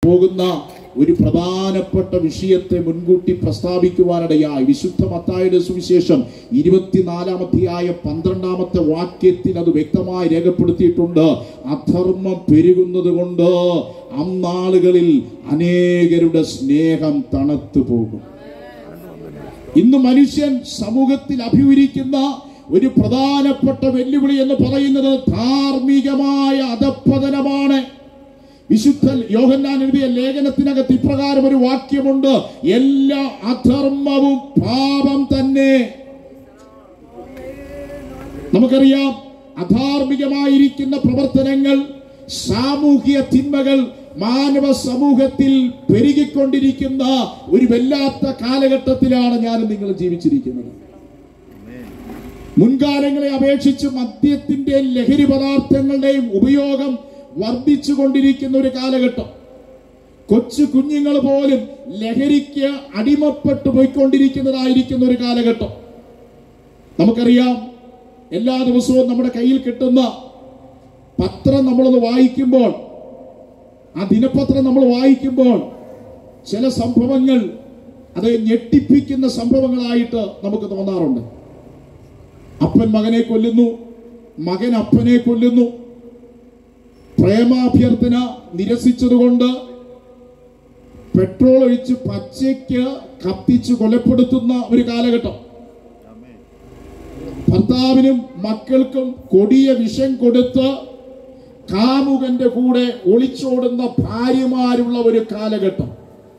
പോകുന്ന ഒരു പ്രധാനപ്പെട്ട വിഷയത്തെ മുൻകൂട്ടി പ്രസ്താവിക്കുവാനിടയായി വിശുദ്ധ മത്തായുടെ സുവിശേഷം ഇരുപത്തിനാലാം അധ്യായ പന്ത്രണ്ടാമത്തെ വാക്യത്തിൽ അത് വ്യക്തമായി രേഖപ്പെടുത്തിയിട്ടുണ്ട് അധർമ്മം പെരുകുന്നത് കൊണ്ട് അന്നാളുകളിൽ അനേകരുടെ സ്നേഹം തണുത്തു പോകും ഇന്ന് മനുഷ്യൻ സമൂഹത്തിൽ അഭിമുഖിക്കുന്ന ഒരു പ്രധാനപ്പെട്ട വെല്ലുവിളി എന്ന് പറയുന്നത് ധാർമ്മികമായ അധപ്പതനമാണ് വിശുദ്ധ യോഹന്നാൻ എഴുതിയ ലേഖനത്തിനകത്ത് ഇപ്രകാരം ഒരു വാക്യമുണ്ട് എല്ലാ അധർമ്മവും പാപം തന്നെ നമുക്കറിയാം അധാർമികമായിരിക്കുന്ന പ്രവർത്തനങ്ങൾ സാമൂഹിക തിന്മകൾ മാനവ സമൂഹത്തിൽ പെരുകിക്കൊണ്ടിരിക്കുന്ന ഒരു വല്ലാത്ത കാലഘട്ടത്തിലാണ് ഞാനും നിങ്ങൾ ജീവിച്ചിരിക്കുന്നത് മുൻകാലങ്ങളെ അപേക്ഷിച്ച് മദ്യത്തിന്റെ ലഹരി പദാർത്ഥങ്ങളുടെയും ഉപയോഗം വർദ്ധിച്ചു കൊണ്ടിരിക്കുന്ന ഒരു കാലഘട്ടം കൊച്ചു കുഞ്ഞുങ്ങൾ പോലും ലഹരിക്ക് അടിമപ്പെട്ടു പോയിക്കൊണ്ടിരിക്കുന്നതായിരിക്കുന്ന ഒരു കാലഘട്ടം നമുക്കറിയാം എല്ലാ ദിവസവും നമ്മുടെ കയ്യിൽ കിട്ടുന്ന പത്രം നമ്മളൊന്ന് വായിക്കുമ്പോൾ ആ ദിനപത്രം നമ്മൾ വായിക്കുമ്പോൾ ചില സംഭവങ്ങൾ അത് ഞെട്ടിപ്പിക്കുന്ന സംഭവങ്ങളായിട്ട് നമുക്ക് തോന്നാറുണ്ട് അപ്പൻ മകനെ കൊല്ലുന്നു മകൻ അപ്പനെ കൊല്ലുന്നു പ്രേമാഭ്യർത്ഥന നിരസിച്ചതുകൊണ്ട് പെട്രോൾ ഒഴിച്ച് പച്ചയ്ക്ക് കത്തിച്ച് കൊലപ്പെടുത്തുന്ന ഒരു കാലഘട്ടം ഭർത്താവിനും മക്കൾക്കും കൊടിയ വിഷം കൊടുത്ത് കാമുകന്റെ കൂടെ ഒളിച്ചോടുന്ന ഭാര്യമാരുള്ള ഒരു കാലഘട്ടം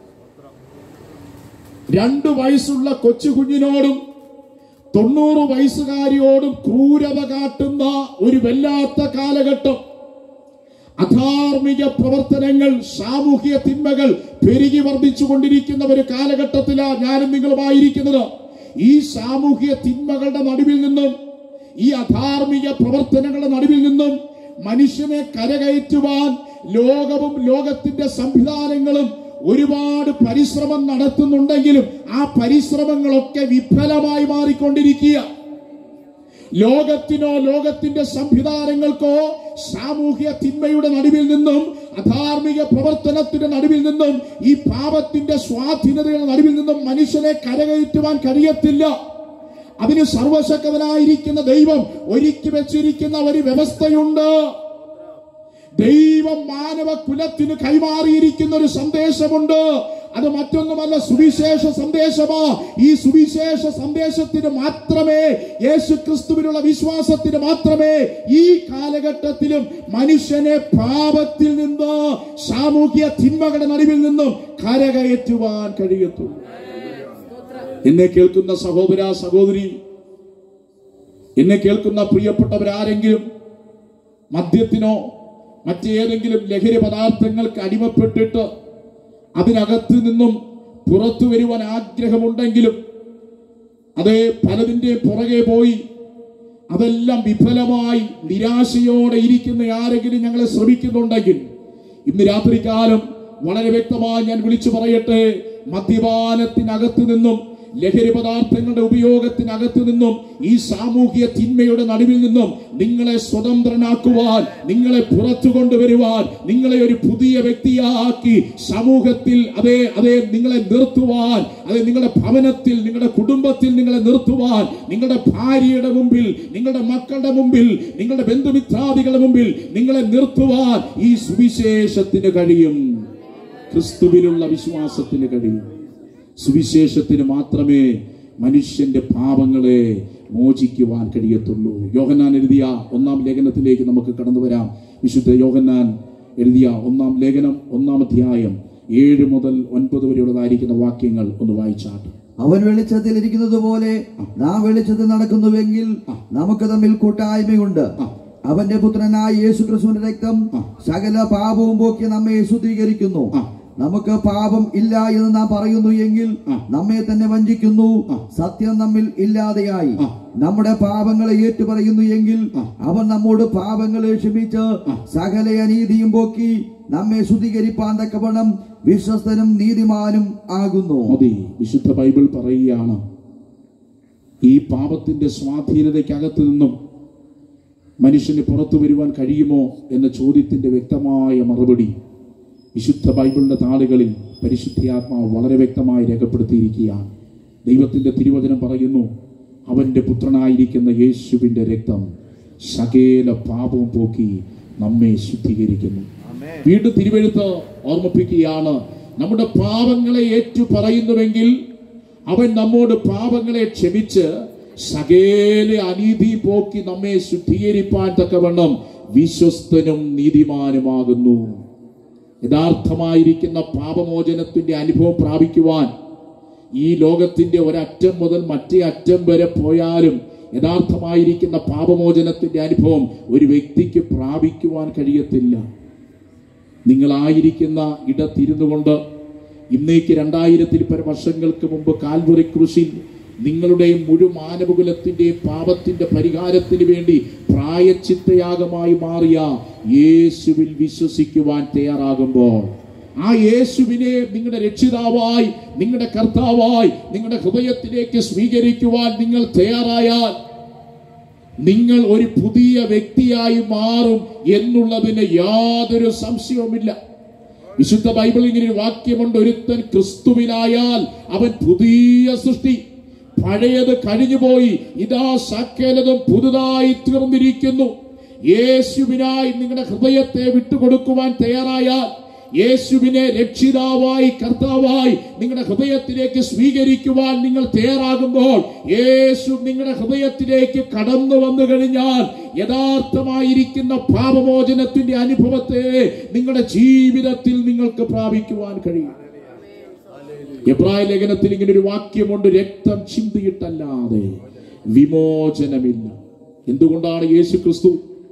രണ്ടു വയസ്സുള്ള കൊച്ചു കുഞ്ഞിനോടും തൊണ്ണൂറ് വയസ്സുകാരിയോടും ക്രൂരത കാട്ടുന്ന ഒരു വല്ലാത്ത കാലഘട്ടം അധാർമിക പ്രവർത്തനങ്ങൾ സാമൂഹിക തിന്മകൾ പെരുകി വർദ്ധിച്ചു കൊണ്ടിരിക്കുന്ന ഒരു കാലഘട്ടത്തിലാണ് ഞാനും നിങ്ങളുമായിരിക്കുന്നത് ഈ സാമൂഹിക തിന്മകളുടെ നടുവിൽ നിന്നും ഈ അധാർമിക പ്രവർത്തനങ്ങളുടെ നടുവിൽ നിന്നും മനുഷ്യനെ കരകയറ്റുവാൻ ലോകവും ലോകത്തിന്റെ സംവിധാനങ്ങളും ഒരുപാട് പരിശ്രമം നടത്തുന്നുണ്ടെങ്കിലും ആ പരിശ്രമങ്ങളൊക്കെ വിഫലമായി മാറിക്കൊണ്ടിരിക്കുക ലോകത്തിനോ ലോകത്തിന്റെ സംവിധാനങ്ങൾക്കോ സാമൂഹ്യ തിന്മയുടെ നടുവിൽ നിന്നും അധാർമിക പ്രവർത്തനത്തിന്റെ നടുവിൽ നിന്നും ഈ പാപത്തിന്റെ സ്വാധീനതയുടെ നടുവിൽ നിന്നും മനുഷ്യനെ കരകയറ്റുവാൻ കഴിയത്തില്ല അതിന് സർവശക്തനായിരിക്കുന്ന ദൈവം ഒരുക്കി വെച്ചിരിക്കുന്ന ഒരു വ്യവസ്ഥയുണ്ട് ദൈവം മാനവ കുലത്തിന് കൈമാറിയിരിക്കുന്ന ഒരു സന്ദേശമുണ്ട് അത് മറ്റൊന്നുമല്ല സുവിശേഷ സന്ദേശമാ ഈ സുവിശേഷ സന്ദേശത്തിന് മാത്രമേ യേശു ക്രിസ്തുവിനുള്ള വിശ്വാസത്തിന് മാത്രമേ ഈ കാലഘട്ടത്തിലും മനുഷ്യനെ പാപത്തിൽ നിന്ന് സാമൂഹ്യ തിന്മകളുടെ നടുവിൽ നിന്നും കരകയറ്റുവാൻ കഴിയത്തുള്ളൂ എന്നെ കേൾക്കുന്ന സഹോദര സഹോദരി എന്നെ കേൾക്കുന്ന പ്രിയപ്പെട്ടവരാരെങ്കിലും മദ്യത്തിനോ മറ്റേതെങ്കിലും ലഹരി പദാർത്ഥങ്ങൾക്ക് അടിമപ്പെട്ടിട്ട് അതിനകത്ത് നിന്നും പുറത്തു വരുവാൻ ആഗ്രഹമുണ്ടെങ്കിലും അതേ പലതിൻ്റെ പുറകെ പോയി അതെല്ലാം വിഫലമായി നിരാശയോടെ ഇരിക്കുന്ന ആരെങ്കിലും ഞങ്ങളെ ശ്രമിക്കുന്നുണ്ടെങ്കിൽ ഇന്ന് രാത്രികാലം വളരെ വ്യക്തമായി ഞാൻ വിളിച്ചു പറയട്ടെ മദ്യപാനത്തിനകത്ത് നിന്നും ലഹരി പദാർത്ഥങ്ങളുടെ ഉപയോഗത്തിനകത്ത് നിന്നും ഈ സാമൂഹിക തിന്മയുടെ നടുവിൽ നിന്നും നിങ്ങളെ സ്വതന്ത്രനാക്കുവാൻ നിങ്ങളെ പുറത്തു കൊണ്ടുവരുവാൻ നിങ്ങളെ ഒരു പുതിയ വ്യക്തിയാക്കി സമൂഹത്തിൽ അതേ അതേ നിങ്ങളെ നിർത്തുവാൻ അതെ നിങ്ങളുടെ ഭവനത്തിൽ നിങ്ങളുടെ കുടുംബത്തിൽ നിങ്ങളെ നിർത്തുവാൻ നിങ്ങളുടെ ഭാര്യയുടെ മുമ്പിൽ നിങ്ങളുടെ മക്കളുടെ മുമ്പിൽ നിങ്ങളുടെ ബന്ധുമിത്രാദികളുടെ മുമ്പിൽ നിങ്ങളെ നിർത്തുവാൻ ഈ സുവിശേഷത്തിന് കഴിയും ക്രിസ്തുവിലുള്ള വിശ്വാസത്തിന് കഴിയും സുവിശേഷത്തിന് മാത്രമേ മനുഷ്യന്റെ പാപങ്ങളെ മോചിക്കുവാൻ കഴിയത്തുള്ളൂ യോഹന്നാൻ എഴുതിയ ഒന്നാം ലേഖനത്തിലേക്ക് നമുക്ക് കടന്നു വരാം വിശുദ്ധ യോഹന്നാൻ എഴുതിയ ഒന്നാം ലേഖനം ഒന്നാം അധ്യായം ഏഴ് മുതൽ ഒൻപത് വരെയുള്ളതായിരിക്കുന്ന വാക്യങ്ങൾ ഒന്ന് വായിച്ചാട്ട് അവൻ വെളിച്ചത്തിൽ ഇരിക്കുന്നത് പോലെ നാം വെളിച്ചത്തിൽ നടക്കുന്നുവെങ്കിൽ നമുക്ക് തമ്മിൽ കൂട്ടായ്മയുണ്ട് അവന്റെ പുത്രനായ യേശു ക്രിസ്തുവിന്റെ രക്തം സകല പാപവും പോക്കി നമ്മെ ശുദ്ധീകരിക്കുന്നു ആ. നമുക്ക് പാപം ഇല്ല എന്ന് നാം പറയുന്നു എങ്കിൽ ആ. നമ്മെ തന്നെ വഞ്ചിക്കുന്നു സത്യം നമ്മിൽ ഇല്ലാതെയായി ആ. നമ്മുടെ പാപങ്ങളെ ഏറ്റുപറയുന്നു എങ്കിൽ ആ. അവൻ നമ്മോട് പാപങ്ങളെ ക്ഷമിച്ച് സകല അനീതിയും പോക്കി നമ്മെ ശുദ്ധീകരിപ്പാൻ തക്കവണ്ണം വിശ്വസ്തനും നീതിമാനും ആകുന്നു മതി വിശുദ്ധ ബൈബിൾ പറയുകയാണ് ഈ പാപത്തിന്റെ സ്വാധീനതയ്ക്കകത്ത് നിന്നും മനുഷ്യന് പുറത്തു വരുവാൻ കഴിയുമോ എന്ന ചോദ്യത്തിന്റെ വ്യക്തമായ മറുപടി വിശുദ്ധ ബൈബിളിന്റെ താളുകളിൽ പരിശുദ്ധിയാത്മാവ് വളരെ വ്യക്തമായി രേഖപ്പെടുത്തിയിരിക്കുകയാണ് ദൈവത്തിന്റെ തിരുവചനം പറയുന്നു അവന്റെ പുത്രനായിരിക്കുന്ന യേശുവിന്റെ രക്തം സകേല പാപവും പോക്കി നമ്മെ ശുദ്ധീകരിക്കുന്നു വീണ്ടും തിരുവെഴുത്ത് ഓർമ്മിപ്പിക്കുകയാണ് നമ്മുടെ പാപങ്ങളെ ഏറ്റു പറയുന്നുവെങ്കിൽ അവൻ നമ്മോട് പാപങ്ങളെ ക്ഷമിച്ച് സകേല അനീതി പോക്കി നമ്മെ ശുദ്ധീകരിപ്പാൻ തക്കവണ്ണം വിശ്വസ്തനും നീതിമാനുമാകുന്നു യഥാർത്ഥമായിരിക്കുന്ന പാപമോചനത്തിന്റെ അനുഭവം പ്രാപിക്കുവാൻ ഈ ലോകത്തിന്റെ ഒരറ്റം മുതൽ മറ്റേ അറ്റം വരെ പോയാലും യഥാർത്ഥമായിരിക്കുന്ന പാപമോചനത്തിന്റെ അനുഭവം ഒരു വ്യക്തിക്ക് പ്രാപിക്കുവാൻ കഴിയത്തില്ല നിങ്ങളായിരിക്കുന്ന ഇടത്തിരുന്നു കൊണ്ട് ഇന്നേക്ക് രണ്ടായിരത്തിൽ പര വർഷങ്ങൾക്ക് മുമ്പ് കാൽവറി കൃഷിയിൽ നിങ്ങളുടെയും മുഴു മാനവകുലത്തിന്റെയും പാപത്തിന്റെ പരിഹാരത്തിന് വേണ്ടി പ്രായച്ചിത്തയാഗമായി മാറിയ യേശുവിൽ വിശ്വസിക്കുവാൻ തയ്യാറാകുമ്പോൾ ആ യേശുവിനെ നിങ്ങളുടെ രക്ഷിതാവായി നിങ്ങളുടെ കർത്താവായി നിങ്ങളുടെ ഹൃദയത്തിലേക്ക് സ്വീകരിക്കുവാൻ നിങ്ങൾ തയ്യാറായാൽ നിങ്ങൾ ഒരു പുതിയ വ്യക്തിയായി മാറും എന്നുള്ളതിന് യാതൊരു സംശയവുമില്ല വിശുദ്ധ ബൈബിളിൽ ഇങ്ങനെ ഒരു വാക്യമുണ്ട് ഒരുത്തൻ ക്രിസ്തുവിനായാൽ അവൻ പുതിയ സൃഷ്ടി പഴയത് കഴിഞ്ഞുപോയി ഇതാ സകലതും പുതുതായി തീർന്നിരിക്കുന്നു യേശുവിനായി നിങ്ങളുടെ ഹൃദയത്തെ വിട്ടുകൊടുക്കുവാൻ തയ്യാറായാൽ യേശുവിനെ രക്ഷിതാവായി കർത്താവായി നിങ്ങളുടെ ഹൃദയത്തിലേക്ക് സ്വീകരിക്കുവാൻ നിങ്ങൾ തയ്യാറാകുമ്പോൾ യേശു നിങ്ങളുടെ ഹൃദയത്തിലേക്ക് കടന്നു വന്നു കഴിഞ്ഞാൽ യഥാർത്ഥമായിരിക്കുന്ന പാപമോചനത്തിന്റെ അനുഭവത്തെ നിങ്ങളുടെ ജീവിതത്തിൽ നിങ്ങൾക്ക് പ്രാപിക്കുവാൻ കഴിയും എബ്രായ ലേഖനത്തിൽ ഇങ്ങനെ ഒരു വാക്യമുണ്ട് രക്തം ചിന്തിയിട്ടല്ലാതെ വിമോചനമില്ല എന്തുകൊണ്ടാണ് യേശു ക്രിസ്തു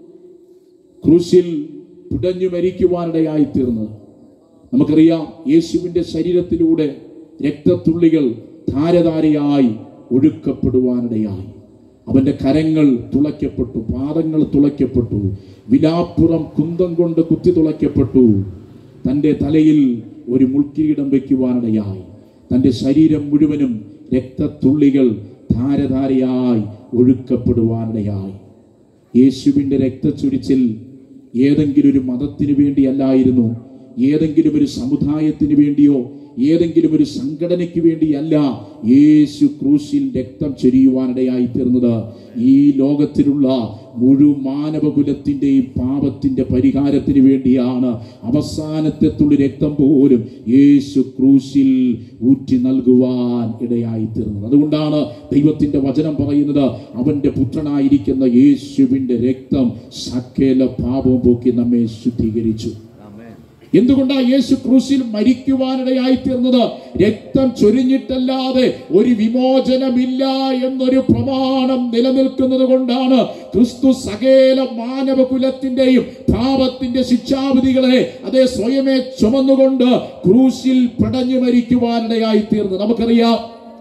ക്രൂശിൽ പിടഞ്ഞു മരിക്കുവാനിടയായി തീർന്നത് നമുക്കറിയാം യേശുവിന്റെ ശരീരത്തിലൂടെ രക്തത്തുള്ളികൾ ധാരധാരയായി ഒഴുക്കപ്പെടുവാനിടയായി അവന്റെ കരങ്ങൾ തുളയ്ക്കപ്പെട്ടു പാദങ്ങൾ തുളയ്ക്കപ്പെട്ടു വിലാപ്പുറം കുന്തം കൊണ്ട് കുത്തി തുളയ്ക്കപ്പെട്ടു തന്റെ തലയിൽ ഒരു മുൾക്കിരീടം വയ്ക്കുവാനിടയായി തന്റെ ശരീരം മുഴുവനും രക്തത്തുള്ളികൾ ധാരധാരയായി ഒഴുക്കപ്പെടുവാനിടയായി യേശുവിന്റെ രക്തച്ചൊരിച്ചിൽ ഏതെങ്കിലും ഒരു മതത്തിന് വേണ്ടിയല്ലായിരുന്നു ഏതെങ്കിലും ഒരു സമുദായത്തിന് വേണ്ടിയോ ഏതെങ്കിലും ഒരു സംഘടനയ്ക്ക് വേണ്ടിയല്ല യേശു ക്രൂശിൽ രക്തം ചൊരിയുവാനിടയായി തീർന്നത് ഈ ലോകത്തിലുള്ള മുഴു മാനവകുലത്തിന്റെയും പാപത്തിന്റെ പരിഹാരത്തിന് വേണ്ടിയാണ് അവസാനത്തെ തുള്ളി രക്തം പോലും യേശു ക്രൂശിൽ ഊറ്റി നൽകുവാൻ ഇടയായി തീർന്നത് അതുകൊണ്ടാണ് ദൈവത്തിന്റെ വചനം പറയുന്നത് അവന്റെ പുത്രനായിരിക്കുന്ന യേശുവിന്റെ രക്തം സകല പാപവും പോക്കി നമ്മെ ശുദ്ധീകരിച്ചു എന്തുകൊണ്ടാ യേശു ക്രൂശിൽ മരിക്കുവാനിടയായി തീർന്നത് രക്തം ചൊരിഞ്ഞിട്ടല്ലാതെ ഒരു വിമോചനമില്ല എന്നൊരു പ്രമാണം നിലനിൽക്കുന്നത് കൊണ്ടാണ് ക്രിസ്തു സകല മാനവകുലത്തിന്റെയും പാപത്തിന്റെ ശിക്ഷാവിധികളെ അതേ സ്വയമേ ചുമന്നുകൊണ്ട് ക്രൂശിൽ പടഞ്ഞു മരിക്കുവാനിടയായി തീർന്നത് നമുക്കറിയാം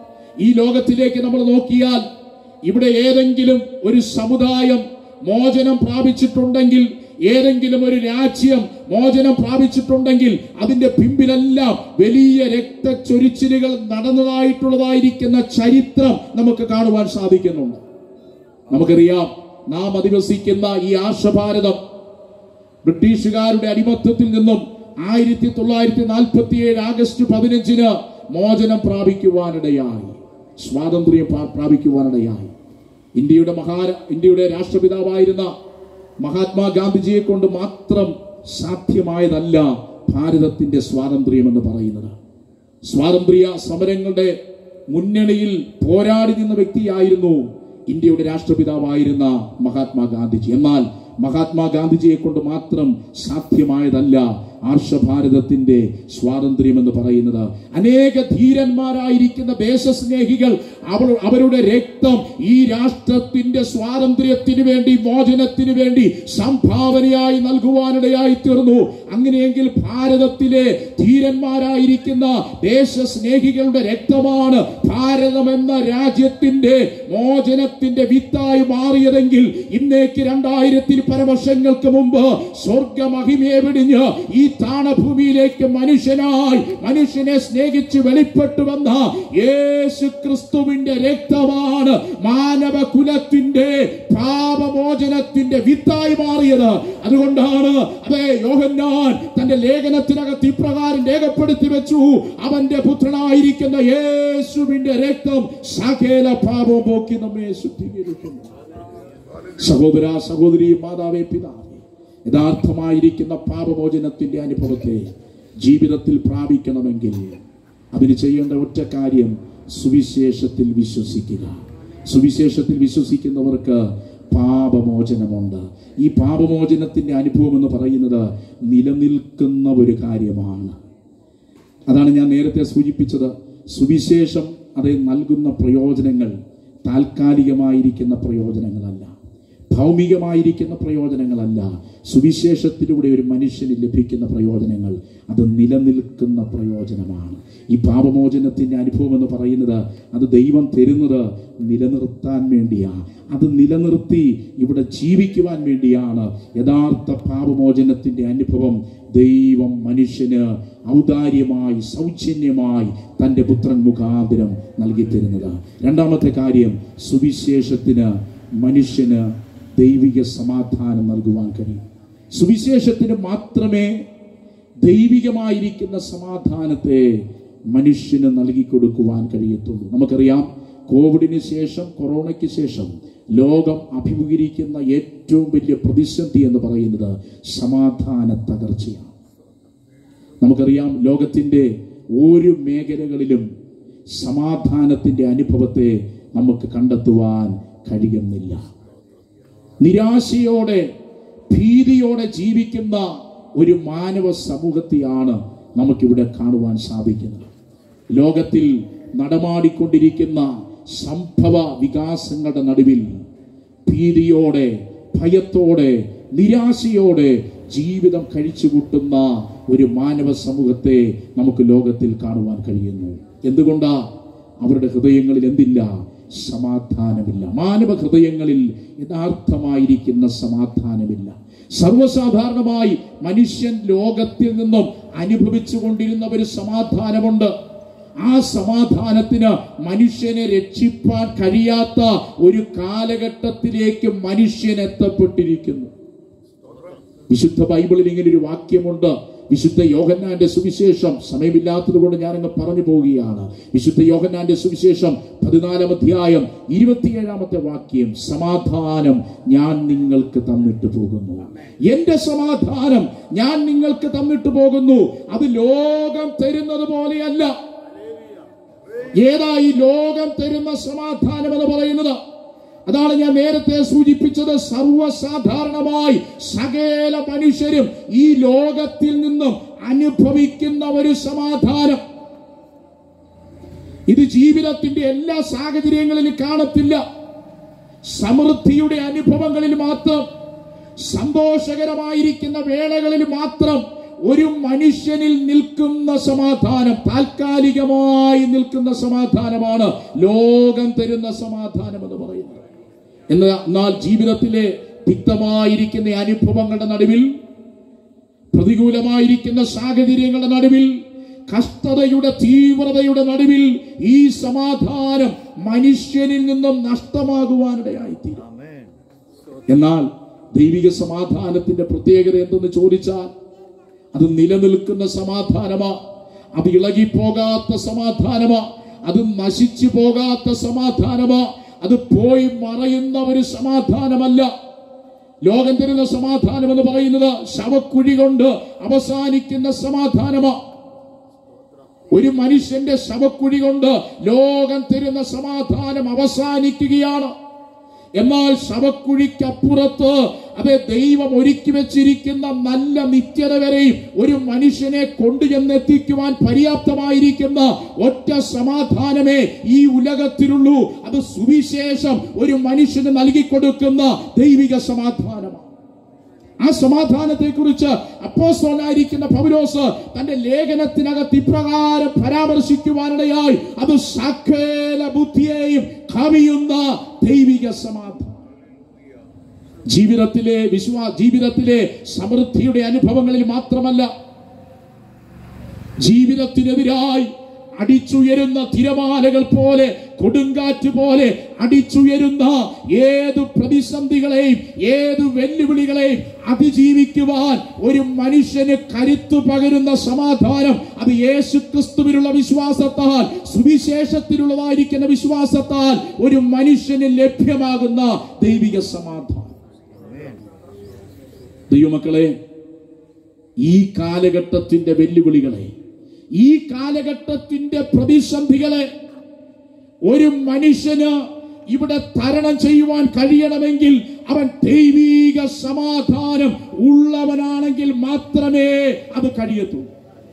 ഈ ലോകത്തിലേക്ക് നമ്മൾ നോക്കിയാൽ ഇവിടെ ഏതെങ്കിലും ഒരു സമുദായം മോചനം പ്രാപിച്ചിട്ടുണ്ടെങ്കിൽ ഏതെങ്കിലും ഒരു രാജ്യം മോചനം പ്രാപിച്ചിട്ടുണ്ടെങ്കിൽ അതിന്റെ പിമ്പിലെല്ലാം വലിയ രക്തച്ചൊരിച്ചിലുകൾ നടന്നതായിട്ടുള്ളതായിരിക്കുന്ന ചരിത്രം നമുക്ക് കാണുവാൻ സാധിക്കുന്നുണ്ട് നമുക്കറിയാം നാം അധിവസിക്കുന്ന ഈ ആർഷഭാരതം ബ്രിട്ടീഷുകാരുടെ അടിമത്തത്തിൽ നിന്നും ആയിരത്തി തൊള്ളായിരത്തി നാൽപ്പത്തി ഏഴ് ആഗസ്റ്റ് പതിനഞ്ചിന് മോചനം പ്രാപിക്കുവാനിടയായി സ്വാതന്ത്ര്യം പ്രാ- പ്രാപിക്കുവാനിടയായി ഇന്ത്യയുടെ മഹാ ഇന്ത്യയുടെ രാഷ്ട്രപിതാവായിരുന്ന മഹാത്മാഗാന്ധിജിയെ കൊണ്ട് മാത്രം സാധ്യമായതല്ല ഭാരതത്തിന്റെ സ്വാതന്ത്ര്യം എന്ന് പറയുന്നത് സ്വാതന്ത്ര്യ സമരങ്ങളുടെ മുന്നണിയിൽ പോരാടി നിന്ന വ്യക്തിയായിരുന്നു ഇന്ത്യയുടെ രാഷ്ട്രപിതാവായിരുന്ന മഹാത്മാഗാന്ധിജി എന്നാൽ മഹാത്മാഗാന്ധിജിയെ കൊണ്ട് മാത്രം സാധ്യമായതല്ല ആർഷഭാരതത്തിന്റെ സ്വാതന്ത്ര്യം എന്ന് പറയുന്നത് അനേക ധീരന്മാരായിരിക്കുന്ന ദേശസ്നേഹികൾ അവർ അവരുടെ രക്തം ഈ രാഷ്ട്രത്തിന്റെ സ്വാതന്ത്ര്യത്തിന് വേണ്ടി മോചനത്തിന് വേണ്ടി സംഭാവനയായി നൽകുവാനിടയായി തീർന്നു അങ്ങനെയെങ്കിൽ ഭാരതത്തിലെ ധീരന്മാരായിരിക്കുന്ന ദേശസ്നേഹികളുടെ രക്തമാണ് ഭാരതം എന്ന രാജ്യത്തിന്റെ മോചനത്തിന്റെ വിത്തായി മാറിയതെങ്കിൽ ഇന്നേക്ക് രണ്ടായിരത്തിൽ പരവർഷങ്ങൾക്ക് മുമ്പ് സ്വർഗമഹിമയെ വെടിഞ്ഞ് ഈ താണഭൂമിയിലേക്ക് മനുഷ്യനായി മനുഷ്യനെ സ്നേഹിച്ച് വെളിപ്പെട്ടു വന്ന യേശു ക്രിസ്തുവിന്റെ രക്തമാണ് മാനവ കുലത്തിന്റെ പാപമോചനത്തിന്റെ വിത്തായി മാറിയത് അതുകൊണ്ടാണ് അതെ യോഹന്നാൻ തന്റെ ലേഖനത്തിനകത്ത് ഇപ്രകാരം രേഖപ്പെടുത്തി വെച്ചു അവന്റെ പുത്രനായിരിക്കുന്ന യേശുവിന്റെ രക്തം സകല പാപം പോക്കി നമ്മെ ശുദ്ധീകരിക്കുന്നു സഹോദര സഹോദരി മാതാവേ പിതാവേ യഥാർത്ഥമായിരിക്കുന്ന പാപമോചനത്തിന്റെ അനുഭവത്തെ ജീവിതത്തിൽ പ്രാപിക്കണമെങ്കിൽ അതിന് ചെയ്യേണ്ട ഒറ്റ കാര്യം സുവിശേഷത്തിൽ വിശ്വസിക്കുക സുവിശേഷത്തിൽ വിശ്വസിക്കുന്നവർക്ക് പാപമോചനമുണ്ട് ഈ പാപമോചനത്തിന്റെ അനുഭവം എന്ന് പറയുന്നത് നിലനിൽക്കുന്ന ഒരു കാര്യമാണ് അതാണ് ഞാൻ നേരത്തെ സൂചിപ്പിച്ചത് സുവിശേഷം അത് നൽകുന്ന പ്രയോജനങ്ങൾ താൽക്കാലികമായിരിക്കുന്ന പ്രയോജനങ്ങളല്ല ഭൗമികമായിരിക്കുന്ന പ്രയോജനങ്ങളല്ല സുവിശേഷത്തിലൂടെ ഒരു മനുഷ്യന് ലഭിക്കുന്ന പ്രയോജനങ്ങൾ അത് നിലനിൽക്കുന്ന പ്രയോജനമാണ് ഈ പാപമോചനത്തിന്റെ അനുഭവം എന്ന് പറയുന്നത് അത് ദൈവം തരുന്നത് നിലനിർത്താൻ വേണ്ടിയാണ് അത് നിലനിർത്തി ഇവിടെ ജീവിക്കുവാൻ വേണ്ടിയാണ് യഥാർത്ഥ പാപമോചനത്തിന്റെ അനുഭവം ദൈവം മനുഷ്യന് ഔദാര്യമായി സൗജന്യമായി തൻ്റെ പുത്രൻ മുഖാന്തരം നൽകി തരുന്നത് രണ്ടാമത്തെ കാര്യം സുവിശേഷത്തിന് മനുഷ്യന് ദൈവിക സമാധാനം നൽകുവാൻ കഴിയും സുവിശേഷത്തിന് മാത്രമേ ദൈവികമായിരിക്കുന്ന സമാധാനത്തെ മനുഷ്യന് നൽകി കൊടുക്കുവാൻ കഴിയത്തുള്ളൂ നമുക്കറിയാം കോവിഡിന് ശേഷം കൊറോണയ്ക്ക് ശേഷം ലോകം അഭിമുഖീകരിക്കുന്ന ഏറ്റവും വലിയ പ്രതിസന്ധി എന്ന് പറയുന്നത് സമാധാന തകർച്ചയാണ് നമുക്കറിയാം ലോകത്തിൻ്റെ ഒരു മേഖലകളിലും സമാധാനത്തിൻ്റെ അനുഭവത്തെ നമുക്ക് കണ്ടെത്തുവാൻ കഴിയുന്നില്ല നിരാശയോടെ ഭീതിയോടെ ജീവിക്കുന്ന ഒരു മാനവ സമൂഹത്തെയാണ് നമുക്കിവിടെ കാണുവാൻ സാധിക്കുന്നത് ലോകത്തിൽ നടമാടിക്കൊണ്ടിരിക്കുന്ന സംഭവ വികാസങ്ങളുടെ നടുവിൽ ഭീതിയോടെ ഭയത്തോടെ നിരാശയോടെ ജീവിതം കഴിച്ചുകൂട്ടുന്ന ഒരു മാനവ സമൂഹത്തെ നമുക്ക് ലോകത്തിൽ കാണുവാൻ കഴിയുന്നു എന്തുകൊണ്ടാ അവരുടെ ഹൃദയങ്ങളിൽ എന്തില്ല സമാധാനമില്ല മാനവ ഹൃദയങ്ങളിൽ യഥാർത്ഥമായിരിക്കുന്ന സമാധാനമില്ല സർവസാധാരണമായി മനുഷ്യൻ ലോകത്തിൽ നിന്നും അനുഭവിച്ചു കൊണ്ടിരുന്ന ഒരു സമാധാനമുണ്ട് ആ സമാധാനത്തിന് മനുഷ്യനെ രക്ഷിപ്പാൻ കഴിയാത്ത ഒരു കാലഘട്ടത്തിലേക്ക് മനുഷ്യൻ എത്തപ്പെട്ടിരിക്കുന്നു വിശുദ്ധ ബൈബിളിൽ ഇങ്ങനെ ഒരു വാക്യമുണ്ട് വിശുദ്ധ യോഹന്നാന്റെ സുവിശേഷം സമയമില്ലാത്തത് കൊണ്ട് ഞാനങ്ങ് പറഞ്ഞു പോവുകയാണ് വിശുദ്ധ യോഹന്നാന്റെ സുവിശേഷം പതിനാലാം അധ്യായം ഇരുപത്തിയേഴാമത്തെ വാക്യം സമാധാനം ഞാൻ നിങ്ങൾക്ക് തന്നിട്ട് പോകുന്നു എന്റെ സമാധാനം ഞാൻ നിങ്ങൾക്ക് തന്നിട്ട് പോകുന്നു അത് ലോകം തരുന്നത് പോലെയല്ല ഏതാ ഈ ലോകം തരുന്ന സമാധാനം എന്ന് പറയുന്നത് അതാണ് ഞാൻ നേരത്തെ സൂചിപ്പിച്ചത് സർവ്വസാധാരണമായി സകല മനുഷ്യരും ഈ ലോകത്തിൽ നിന്നും അനുഭവിക്കുന്ന ഒരു സമാധാനം ഇത് ജീവിതത്തിന്റെ എല്ലാ സാഹചര്യങ്ങളിലും കാണത്തില്ല സമൃദ്ധിയുടെ അനുഭവങ്ങളിൽ മാത്രം സന്തോഷകരമായിരിക്കുന്ന വേളകളിൽ മാത്രം ഒരു മനുഷ്യനിൽ നിൽക്കുന്ന സമാധാനം താൽക്കാലികമായി നിൽക്കുന്ന സമാധാനമാണ് ലോകം തരുന്ന സമാധാനം എന്ന് പറയുന്നത് എന്നാൽ എന്നാൽ ജീവിതത്തിലെ തിക്തമായിരിക്കുന്ന അനുഭവങ്ങളുടെ നടുവിൽ പ്രതികൂലമായിരിക്കുന്ന സാഹചര്യങ്ങളുടെ നടുവിൽ കഷ്ടതയുടെ തീവ്രതയുടെ നടുവിൽ ഈ സമാധാനം മനുഷ്യനിൽ നിന്നും നഷ്ടമാകുവാനിടയായിത്തീരും എന്നാൽ ദൈവിക സമാധാനത്തിന്റെ പ്രത്യേകത എന്തെന്ന് ചോദിച്ചാൽ അത് നിലനിൽക്കുന്ന സമാധാനമാ അത് ഇളകിപ്പോകാത്ത സമാധാനമാ അത് നശിച്ചു പോകാത്ത സമാധാനമാ അത് പോയി മറയുന്ന ഒരു സമാധാനമല്ല ലോകം തരുന്ന സമാധാനം എന്ന് പറയുന്നത് ശവക്കുഴി കൊണ്ട് അവസാനിക്കുന്ന സമാധാനമാ ഒരു മനുഷ്യന്റെ ശവക്കുഴി കൊണ്ട് ലോകം തരുന്ന സമാധാനം അവസാനിക്കുകയാണ് എന്നാൽ ശവക്കുഴിക്കപ്പുറത്ത് അതെ ദൈവം ഒരുക്കി വെച്ചിരിക്കുന്ന നല്ല നിത്യത വരെയും ഒരു മനുഷ്യനെ കൊണ്ടുചെന്നെത്തിക്കുവാൻ പര്യാപ്തമായിരിക്കുന്ന ഒറ്റ സമാധാനമേ ഈ ഉലകത്തിലുള്ളൂ അത് സുവിശേഷം ഒരു മനുഷ്യന് നൽകിക്കൊടുക്കുന്ന ദൈവിക സമാധാനമാണ് ആ സമാധാനത്തെ കുറിച്ച് അപ്പോസ്തലനായിരിക്കുന്ന പൗലോസ് തന്റെ ലേഖനത്തിനകത്ത് ഇപ്രകാരം പരാമർശിക്കുവാനിടയായി അത് സകല ബുദ്ധിയെയും കവിയുന്ന ദൈവിക സമാധാനം ജീവിതത്തിലെ വിശ്വാ ജീവിതത്തിലെ സമൃദ്ധിയുടെ അനുഭവങ്ങളിൽ മാത്രമല്ല ജീവിതത്തിനെതിരായി അടിച്ചുയരുന്ന തിരമാലകൾ പോലെ കൊടുങ്കാറ്റ് പോലെ അടിച്ചുയരുന്ന ഏതു പ്രതിസന്ധികളെയും ഏതു വെല്ലുവിളികളെയും അതിജീവിക്കുവാൻ ഒരു മനുഷ്യന് കരുത്തു പകരുന്ന സമാധാനം അത് യേശു ക്രിസ്തുവിനുള്ള വിശ്വാസത്താൽ സുവിശേഷത്തിലുള്ളതായിരിക്കുന്ന വിശ്വാസത്താൽ ഒരു മനുഷ്യന് ലഭ്യമാകുന്ന ദൈവിക സമാധാനം ദൈവമക്കളെ ഈ കാലഘട്ടത്തിന്റെ വെല്ലുവിളികളെ ഈ കാലഘട്ടത്തിന്റെ പ്രതിസന്ധികളെ ഒരു മനുഷ്യന് ഇവിടെ തരണം ചെയ്യുവാൻ കഴിയണമെങ്കിൽ അവൻ ദൈവീക സമാധാനം ഉള്ളവനാണെങ്കിൽ മാത്രമേ അത് കഴിയത്തുള്ളൂ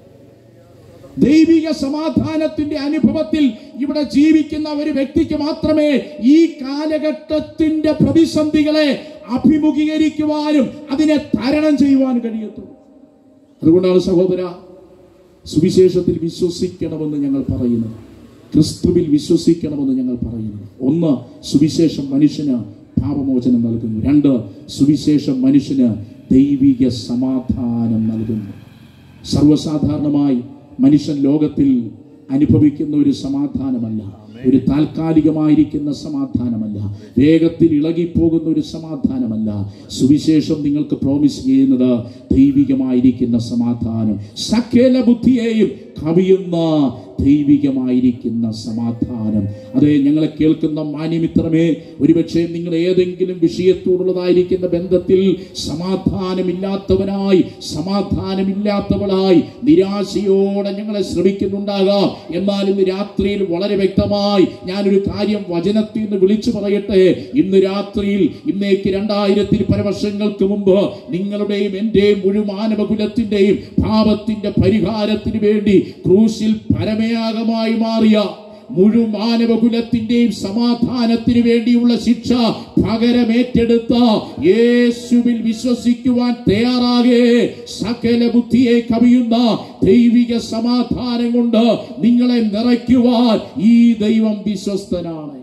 ദൈവിക സമാധാനത്തിന്റെ അനുഭവത്തിൽ ഇവിടെ ജീവിക്കുന്ന ഒരു വ്യക്തിക്ക് മാത്രമേ ഈ കാലഘട്ടത്തിന്റെ പ്രതിസന്ധികളെ അഭിമുഖീകരിക്കുവാനും അതിനെ തരണം ചെയ്യുവാനും കഴിയത്തുള്ളൂ അതുകൊണ്ടാണ് സഹോദര സുവിശേഷത്തിൽ വിശ്വസിക്കണമെന്ന് ഞങ്ങൾ പറയുന്നത് ക്രിസ്തുവിൽ വിശ്വസിക്കണമെന്ന് ഞങ്ങൾ പറയുന്നത് ഒന്ന് സുവിശേഷം മനുഷ്യന് പാപമോചനം നൽകുന്നു രണ്ട് സുവിശേഷം മനുഷ്യന് ദൈവിക സമാധാനം നൽകുന്നു സർവ്വസാധാരണമായി മനുഷ്യൻ ലോകത്തിൽ അനുഭവിക്കുന്ന ഒരു സമാധാനമല്ല ഒരു താൽക്കാലികമായിരിക്കുന്ന സമാധാനമല്ല വേഗത്തിൽ ഇളകിപ്പോകുന്ന ഒരു സമാധാനമല്ല സുവിശേഷം നിങ്ങൾക്ക് പ്രോമിസ് ചെയ്യുന്നത് ദൈവികമായിരിക്കുന്ന സമാധാനം സകല ബുദ്ധിയെയും കവിയുന്ന ദൈവികമായിരിക്കുന്ന സമാധാനം അതെ ഞങ്ങളെ കേൾക്കുന്ന മാന്യമിത്രമേ ഒരുപക്ഷെ നിങ്ങൾ ഏതെങ്കിലും വിഷയത്തോടുള്ളതായിരിക്കുന്ന ബന്ധത്തിൽ സമാധാനമില്ലാത്തവനായി സമാധാനമില്ലാത്തവളായി നിരാശയോടെ ഞങ്ങളെ ശ്രമിക്കുന്നുണ്ടാകാം എന്നാൽ ഇന്ന് രാത്രിയിൽ വളരെ വ്യക്തമായി ഞാനൊരു കാര്യം വചനത്തിൽ നിന്ന് വിളിച്ചു പറയട്ടെ ഇന്ന് രാത്രിയിൽ ഇന്നേക്ക് രണ്ടായിരത്തിൽ പല വർഷങ്ങൾക്ക് മുമ്പ് നിങ്ങളുടെയും എന്റെയും മുഴു മാനവകുലത്തിന്റെയും പാപത്തിന്റെ പരിഹാരത്തിന് വേണ്ടി ക്രൂശിൽ പരമയാഗമായി മാറിയ മുഴു മാനവകുലത്തിന്റെയും സമാധാനത്തിന് വേണ്ടിയുള്ള ശിക്ഷ പകരമേറ്റെടുത്ത യേശുവിൽ വിശ്വസിക്കുവാൻ തയ്യാറാകെ സകല ബുദ്ധിയെ കവിയുന്ന ദൈവിക സമാധാനം കൊണ്ട് നിങ്ങളെ നിറയ്ക്കുവാൻ ഈ ദൈവം വിശ്വസ്തനാണ്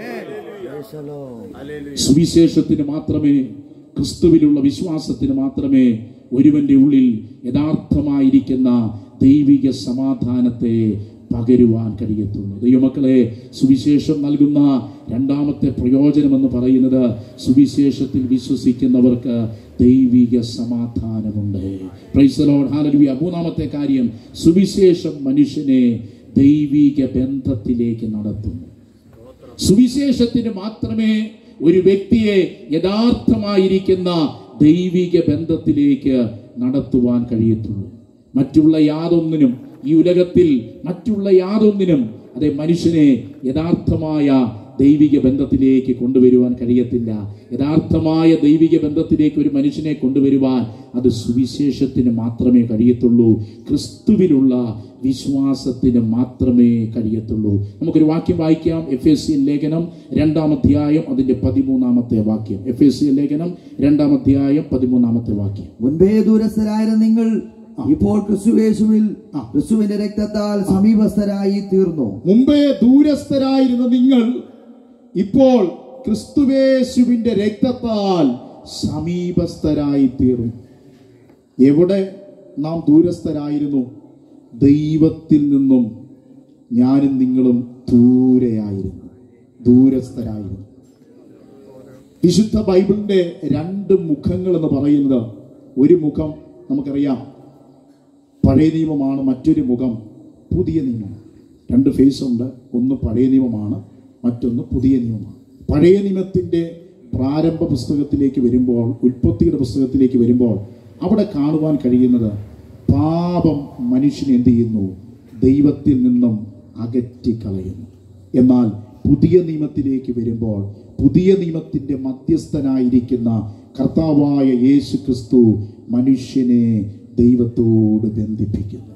സുവിശേഷത്തിന് മാത്രമേ ക്രിസ്തുവിലുള്ള വിശ്വാസത്തിന് മാത്രമേ ഒരുവന്റെ ഉള്ളിൽ യഥാർത്ഥമായിരിക്കുന്ന ദൈവിക സമാധാനത്തെ പകരുവാൻ കഴിയത്തുള്ളൂ ദൈവമക്കളെ സുവിശേഷം നൽകുന്ന രണ്ടാമത്തെ പ്രയോജനം എന്ന് പറയുന്നത് സുവിശേഷത്തിൽ വിശ്വസിക്കുന്നവർക്ക് ദൈവിക സമാധാനമുണ്ട് Praise the Lord. Hallelujah. മൂന്നാമത്തെ കാര്യം സുവിശേഷം മനുഷ്യനെ ദൈവിക ബന്ധത്തിലേക്ക് നടത്തുന്നു സുവിശേഷത്തിന് മാത്രമേ ഒരു വ്യക്തിയെ യഥാർത്ഥമായിരിക്കുന്ന ദൈവിക ബന്ധത്തിലേക്ക് നടത്തുവാൻ കഴിയത്തുള്ളൂ മറ്റുള്ള യാതൊന്നിനും ഈ ഉലകത്തിൽ മറ്റുള്ള യാതൊന്നിനും അതെ മനുഷ്യനെ യഥാർത്ഥമായ ദൈവിക ബന്ധത്തിലേക്ക് കൊണ്ടുവരുവാൻ കഴിയത്തില്ല യഥാർത്ഥമായ ദൈവിക ബന്ധത്തിലേക്ക് ഒരു മനുഷ്യനെ കൊണ്ടുവരുവാൻ അത് സുവിശേഷത്തിന് മാത്രമേ കഴിയത്തുള്ളൂ ക്രിസ്തുവിലുള്ള വിശ്വാസത്തിന് മാത്രമേ കഴിയത്തുള്ളൂ നമുക്കൊരു വാക്യം വായിക്കാം എഫ് എസ് സി ലേഖനം രണ്ടാം അധ്യായം അതിന്റെ പതിമൂന്നാമത്തെ വാക്യം എഫ് എസ് സി ലേഖനം രണ്ടാം അധ്യായം പതിമൂന്നാമത്തെ വാക്യം മുൻപേ ദൂരസ്ഥരായിരുന്ന നിങ്ങൾ ഇപ്പോൾ ക്രിസ്തുവേശുവിൽ ക്രിസ്തുവിന്റെ രക്തത്താൽ സമീപസ്ഥരായി തീർന്നു മുമ്പേ ദൂരസ്ഥരായിരുന്ന നിങ്ങൾ ഇപ്പോൾ ക്രിസ്തുവേശുവിന്റെ രക്തത്താൽ സമീപസ്ഥരായി തീർന്നു എവിടെ നാം ദൂരസ്ഥരായിരുന്നു ദൈവത്തിൽ നിന്നും ഞാനും നിങ്ങളും ദൂരെയായിരുന്നു ദൂരസ്ഥരായിരുന്നു വിശുദ്ധ ബൈബിളിന്റെ രണ്ട് മുഖങ്ങൾ എന്ന് പറയുന്നത് ഒരു മുഖം നമുക്കറിയാം പഴയ നിയമമാണ് മറ്റൊരു മുഖം പുതിയ നിയമം രണ്ട് ഫേസ് ഉണ്ട് ഒന്ന് പഴയ നിയമമാണ് മറ്റൊന്ന് പുതിയ നിയമമാണ് പഴയ നിയമത്തിന്റെ പ്രാരംഭ പുസ്തകത്തിലേക്ക് വരുമ്പോൾ ഉൽപ്പത്തിയുടെ പുസ്തകത്തിലേക്ക് വരുമ്പോൾ അവിടെ കാണുവാൻ കഴിയുന്നത് പാപം മനുഷ്യനെ എന്ത് ചെയ്യുന്നു ദൈവത്തിൽ നിന്നും അകറ്റിക്കളയുന്നു എന്നാൽ പുതിയ നിയമത്തിലേക്ക് വരുമ്പോൾ പുതിയ നിയമത്തിന്റെ മധ്യസ്ഥനായിരിക്കുന്ന കർത്താവായ യേശു ക്രിസ്തു മനുഷ്യനെ ദൈവത്തോട് ബന്ധിപ്പിക്കുന്നു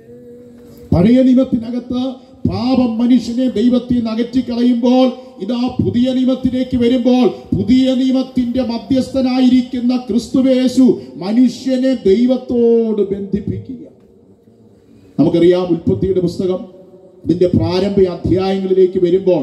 പഴയ നിയമത്തിനകത്ത് പാപം മനുഷ്യനെ ദൈവത്തിൽ നിന്ന് അകറ്റിക്കളയുമ്പോൾ ഇതാ പുതിയ നിയമത്തിലേക്ക് വരുമ്പോൾ പുതിയ നിയമത്തിന്റെ മധ്യസ്ഥനായിരിക്കുന്ന ക്രിസ്തുവേശു മനുഷ്യനെ ദൈവത്തോട് ബന്ധിപ്പിക്കുക നമുക്കറിയാം ഉൽപ്പത്തിയുടെ പുസ്തകം ഇതിന്റെ പ്രാരംഭ അധ്യായങ്ങളിലേക്ക് വരുമ്പോൾ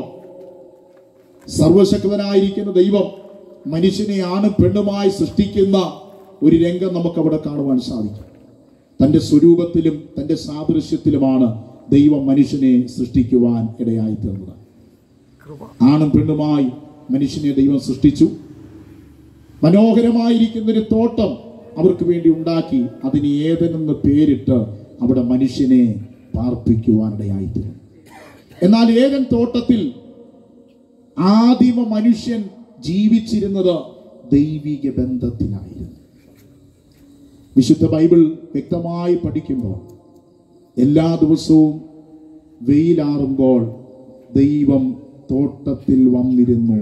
സർവശക്തനായിരിക്കുന്ന ദൈവം മനുഷ്യനെ ആണ് പെണ്ണുമായി സൃഷ്ടിക്കുന്ന ഒരു രംഗം നമുക്ക് അവിടെ കാണുവാൻ സാധിക്കും തന്റെ സ്വരൂപത്തിലും തന്റെ സാദൃശ്യത്തിലുമാണ് ദൈവം മനുഷ്യനെ സൃഷ്ടിക്കുവാൻ ഇടയായി തീർന്നത് ആണും പെണ്ണുമായി മനുഷ്യനെ ദൈവം സൃഷ്ടിച്ചു മനോഹരമായിരിക്കുന്ന ഒരു തോട്ടം അവർക്ക് വേണ്ടി ഉണ്ടാക്കി അതിന് ഏതെന്ന് പേരിട്ട് അവിടെ മനുഷ്യനെ പാർപ്പിക്കുവാനിടയായിത്തീരും എന്നാൽ ഏതൻ തോട്ടത്തിൽ ആദിമ മനുഷ്യൻ ജീവിച്ചിരുന്നത് ദൈവിക ബന്ധത്തിലായിരുന്നു വിശുദ്ധ ബൈബിൾ വ്യക്തമായി പഠിക്കുമ്പോൾ എല്ലാ ദിവസവും വെയിലാറുമ്പോൾ ദൈവം തോട്ടത്തിൽ വന്നിരുന്നു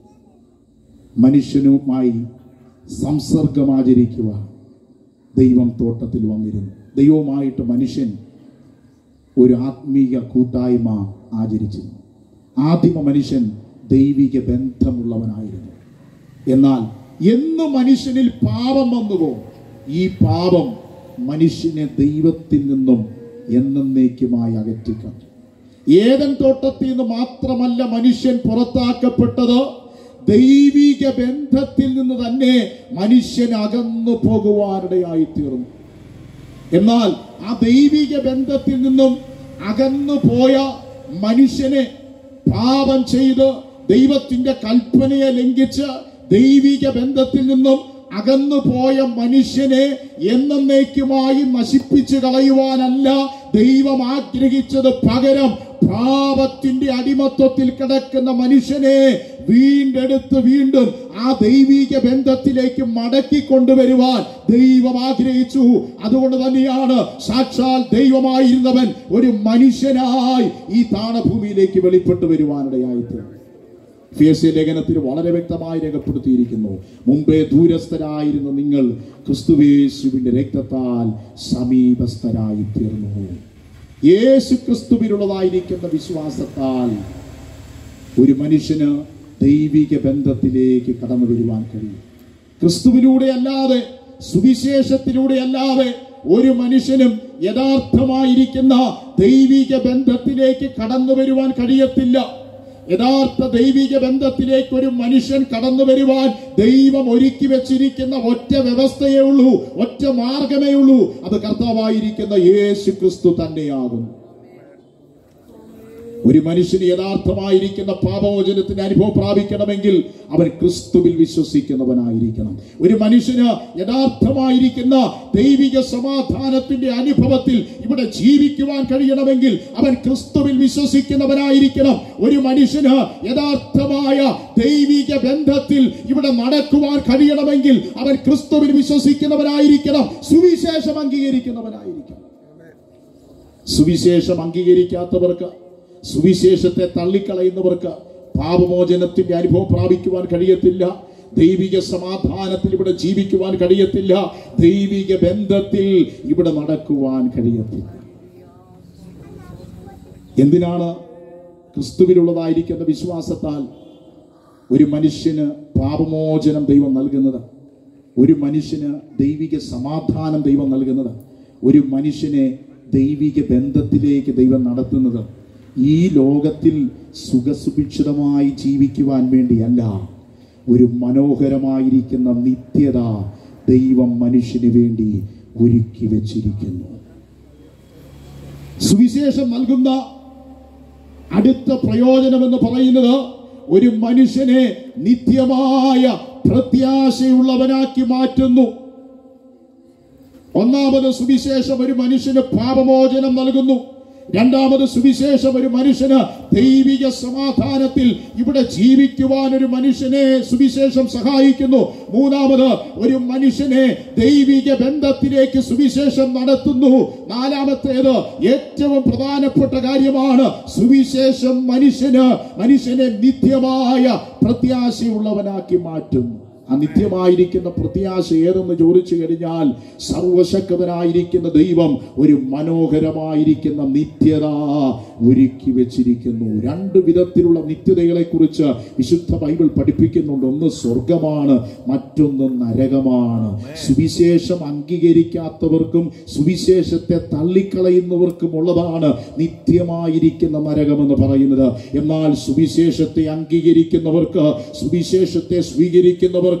മനുഷ്യനുമായി സംസർഗമാചരിക്കുവാൻ ദൈവം തോട്ടത്തിൽ വന്നിരുന്നു ദൈവവുമായിട്ട് മനുഷ്യൻ ഒരു ആത്മീയ കൂട്ടായ്മ ആചരിച്ചിരുന്നു ആദിമ മനുഷ്യൻ ദൈവിക ബന്ധമുള്ളവനായിരുന്നു എന്നാൽ എന്ന് മനുഷ്യനിൽ പാപം വന്നുവോ ഈ പാപം മനുഷ്യനെ ദൈവത്തിൽ നിന്നും എന്നേക്കുമായി അകറ്റിക്കളഞ്ഞു ഏതൻ തോട്ടത്തിൽ നിന്ന് മാത്രമല്ല മനുഷ്യൻ പുറത്താക്കപ്പെട്ടത് ദൈവിക ബന്ധത്തിൽ നിന്ന് തന്നെ മനുഷ്യൻ അകന്നു പോകുവാനിടയായി തീർന്നു എന്നാൽ ആ ദൈവിക ബന്ധത്തിൽ നിന്നും അകന്നു പോയ മനുഷ്യനെ പാപം ചെയ്ത് ദൈവത്തിന്റെ കൽപ്പനയെ ലംഘിച്ച് ദൈവിക ബന്ധത്തിൽ നിന്നും അകന്നു പോയ മനുഷ്യനെ എന്നേക്കുമായി നശിപ്പിച്ചു കളയുവാനല്ല ദൈവം ആഗ്രഹിച്ചത് പകരം പാപത്തിന്റെ അടിമത്വത്തിൽ കിടക്കുന്ന മനുഷ്യനെ വീണ്ടെടുത്ത് വീണ്ടും ആ ദൈവിക ബന്ധത്തിലേക്ക് മടക്കി കൊണ്ടുവരുവാൻ ദൈവം ആഗ്രഹിച്ചു അതുകൊണ്ട് തന്നെയാണ് സാക്ഷാൽ ദൈവമായിരുന്നവൻ ഒരു മനുഷ്യനായി ഈ താണഭൂമിയിലേക്ക് വെളിപ്പെട്ടു വരുവാനിടയായിട്ട് ഫിയസി ലേഖനത്തിൽ വളരെ വ്യക്തമായി രേഖപ്പെടുത്തിയിരിക്കുന്നു മുമ്പേ ദൂരസ്ഥരായിരുന്ന നിങ്ങൾ ക്രിസ്തുവേശുവിന്റെ രക്തത്താൽ സമീപസ്ഥരായി തീർന്നു യേശു ക്രിസ്തുവിനുള്ളതായിരിക്കുന്ന വിശ്വാസത്താൽ ഒരു മനുഷ്യന് ദൈവിക ബന്ധത്തിലേക്ക് കടന്നു വരുവാൻ കഴിയും ക്രിസ്തുവിലൂടെ അല്ലാതെ സുവിശേഷത്തിലൂടെ അല്ലാതെ ഒരു മനുഷ്യനും യഥാർത്ഥമായിരിക്കുന്ന ദൈവിക ബന്ധത്തിലേക്ക് കടന്നു വരുവാൻ കഴിയത്തില്ല യഥാർത്ഥ ദൈവിക ബന്ധത്തിലേക്ക് ഒരു മനുഷ്യൻ കടന്നു വരുവാൻ ദൈവം ഒരുക്കി വെച്ചിരിക്കുന്ന ഒറ്റ വ്യവസ്ഥയേ ഉള്ളൂ ഒറ്റ മാർഗമേ ഉള്ളൂ അത് കർത്താവായിരിക്കുന്ന യേശു ക്രിസ്തു തന്നെയാകുന്നു ഒരു മനുഷ്യന് യഥാർത്ഥമായിരിക്കുന്ന പാപമോചനത്തിന്റെ അനുഭവം പ്രാപിക്കണമെങ്കിൽ അവൻ ക്രിസ്തുവിൽ വിശ്വസിക്കുന്നവനായിരിക്കണം ഒരു മനുഷ്യന് യഥാർത്ഥമായിരിക്കുന്ന ദൈവിക സമാധാനത്തിന്റെ അനുഭവത്തിൽ ഇവിടെ ജീവിക്കുവാൻ കഴിയണമെങ്കിൽ അവൻ ക്രിസ്തുവിൽ വിശ്വസിക്കുന്നവനായിരിക്കണം ഒരു മനുഷ്യന് യഥാർത്ഥമായ ദൈവിക ബന്ധത്തിൽ ഇവിടെ നടക്കുവാൻ കഴിയണമെങ്കിൽ അവൻ ക്രിസ്തുവിൽ വിശ്വസിക്കുന്നവനായിരിക്കണം സുവിശേഷം അംഗീകരിക്കുന്നവനായിരിക്കണം സുവിശേഷം അംഗീകരിക്കാത്തവർക്ക് സുവിശേഷത്തെ തള്ളിക്കളയുന്നവർക്ക് പാപമോചനത്തിന്റെ അനുഭവം പ്രാപിക്കുവാൻ കഴിയത്തില്ല ദൈവിക സമാധാനത്തിൽ ഇവിടെ ജീവിക്കുവാൻ കഴിയത്തില്ല ദൈവിക ബന്ധത്തിൽ ഇവിടെ നടക്കുവാൻ കഴിയത്തില്ല എന്തിനാണ് ക്രിസ്തുവിലുള്ളതായിരിക്കുന്ന വിശ്വാസത്താൽ ഒരു മനുഷ്യന് പാപമോചനം ദൈവം നൽകുന്നത് ഒരു മനുഷ്യന് ദൈവിക സമാധാനം ദൈവം നൽകുന്നത് ഒരു മനുഷ്യനെ ദൈവിക ബന്ധത്തിലേക്ക് ദൈവം നടത്തുന്നത് ഈ ലോകത്തിൽ സുഖസുഭിക്ഷിതമായി ജീവിക്കുവാൻ വേണ്ടിയല്ല ഒരു മനോഹരമായിരിക്കുന്ന നിത്യത ദൈവം മനുഷ്യന് വേണ്ടി ഒരുക്കി വച്ചിരിക്കുന്നു സുവിശേഷം നൽകുന്ന അടുത്ത പ്രയോജനം എന്ന് പറയുന്നത് ഒരു മനുഷ്യനെ നിത്യമായ പ്രത്യാശയുള്ളവനാക്കി മാറ്റുന്നു ഒന്നാമത് സുവിശേഷം ഒരു മനുഷ്യന് പാപമോചനം നൽകുന്നു രണ്ടാമത് സുവിശേഷം ഒരു മനുഷ്യന് ദൈവിക സമാധാനത്തിൽ ഇവിടെ ജീവിക്കുവാൻ ഒരു മനുഷ്യനെ സുവിശേഷം സഹായിക്കുന്നു മൂന്നാമത് ഒരു മനുഷ്യനെ ദൈവിക ബന്ധത്തിലേക്ക് സുവിശേഷം നടത്തുന്നു നാലാമത്തേത് ഏറ്റവും പ്രധാനപ്പെട്ട കാര്യമാണ് സുവിശേഷം മനുഷ്യന് മനുഷ്യനെ നിത്യമായ പ്രത്യാശയുള്ളവനാക്കി മാറ്റുന്നു ആ നിത്യമായിരിക്കുന്ന പ്രത്യാശ ഏതെന്ന് ചോദിച്ചു കഴിഞ്ഞാൽ സർവശക്തനായിരിക്കുന്ന ദൈവം ഒരു മനോഹരമായിരിക്കുന്ന നിത്യത ഒരുക്കി വെച്ചിരിക്കുന്നു രണ്ട് വിധത്തിലുള്ള നിത്യതകളെ കുറിച്ച് വിശുദ്ധ ബൈബിൾ പഠിപ്പിക്കുന്നുണ്ട് ഒന്ന് സ്വർഗമാണ് മറ്റൊന്ന് നരകമാണ് സുവിശേഷം അംഗീകരിക്കാത്തവർക്കും സുവിശേഷത്തെ തള്ളിക്കളയുന്നവർക്കും ഉള്ളതാണ് നിത്യമായിരിക്കുന്ന നരകമെന്ന് പറയുന്നത് എന്നാൽ സുവിശേഷത്തെ അംഗീകരിക്കുന്നവർക്ക് സുവിശേഷത്തെ സ്വീകരിക്കുന്നവർക്ക്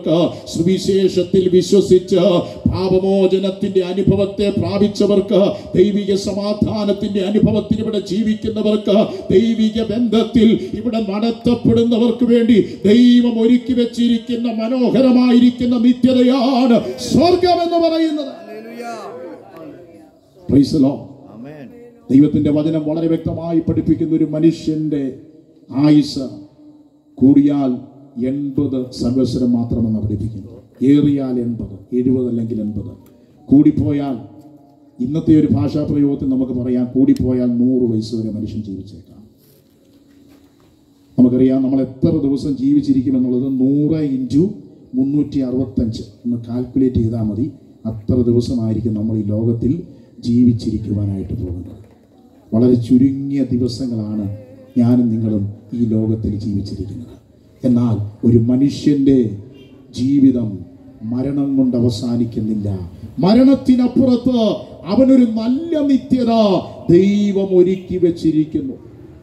പ്രാപിച്ചവർക്ക് സുവിശേഷത്തിൽ വിശ്വസിച്ച് പാപമോചനത്തിന്റെ അനുഭവത്തെ പ്രാപിച്ചവർക്ക് ദൈവിക സമാധാനത്തിന്റെ അനുഭവത്തിൽ ഇവിടെ ജീവിക്കുന്നവർക്ക് ദൈവിക ബന്ധത്തിൽ ഇവിടെ നടത്തപ്പെടുന്നവർക്ക് വേണ്ടി ദൈവം ഒരുക്കി വെച്ചിരിക്കുന്ന മനോഹരമായിരിക്കുന്ന നിത്യതയാണ് സ്വർഗം എന്ന് പറയുന്നത് Praise the Lord. ദൈവത്തിന്റെ വചനം വളരെ വ്യക്തമായി പഠിപ്പിക്കുന്ന ഒരു മനുഷ്യന്റെ ആയുസ് കൂടിയാൽ എൺപത് സംവത്സരം മാത്രമെന്ന് പഠിപ്പിക്കുന്നു ഏറിയാൽ എൺപത് എഴുപത് അല്ലെങ്കിൽ എൺപത് കൂടിപ്പോയാൽ ഇന്നത്തെ ഒരു ഭാഷാ പ്രയോഗത്തിൽ നമുക്ക് പറയാം കൂടിപ്പോയാൽ നൂറ് വയസ്സ് വരെ മനുഷ്യൻ ജീവിച്ചേക്കാം നമുക്കറിയാം നമ്മൾ എത്ര ദിവസം ജീവിച്ചിരിക്കും എന്നുള്ളത് നൂറ് ഇൻറ്റു മുന്നൂറ്റി അറുപത്തഞ്ച് ഒന്ന് കാൽക്കുലേറ്റ് ചെയ്താൽ മതി അത്ര ദിവസമായിരിക്കും നമ്മൾ ഈ ലോകത്തിൽ ജീവിച്ചിരിക്കുവാനായിട്ട് പോകുന്നത് വളരെ ചുരുങ്ങിയ ദിവസങ്ങളാണ് ഞാനും നിങ്ങളും ഈ ലോകത്തിൽ ജീവിച്ചിരിക്കുന്നത് എന്നാൽ ഒരു മനുഷ്യന്റെ ജീവിതം മരണം കൊണ്ട് അവസാനിക്കുന്നില്ല മരണത്തിനപ്പുറത്ത് അവനൊരു നല്ല നിത്യത ദൈവം ഒരുക്കി വെച്ചിരിക്കുന്നു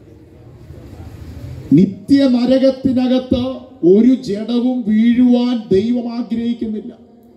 നിത്യ നരകത്തിനകത്ത് ഒരു ജഡവും വീഴുവാൻ ദൈവം ആഗ്രഹിക്കുന്നില്ല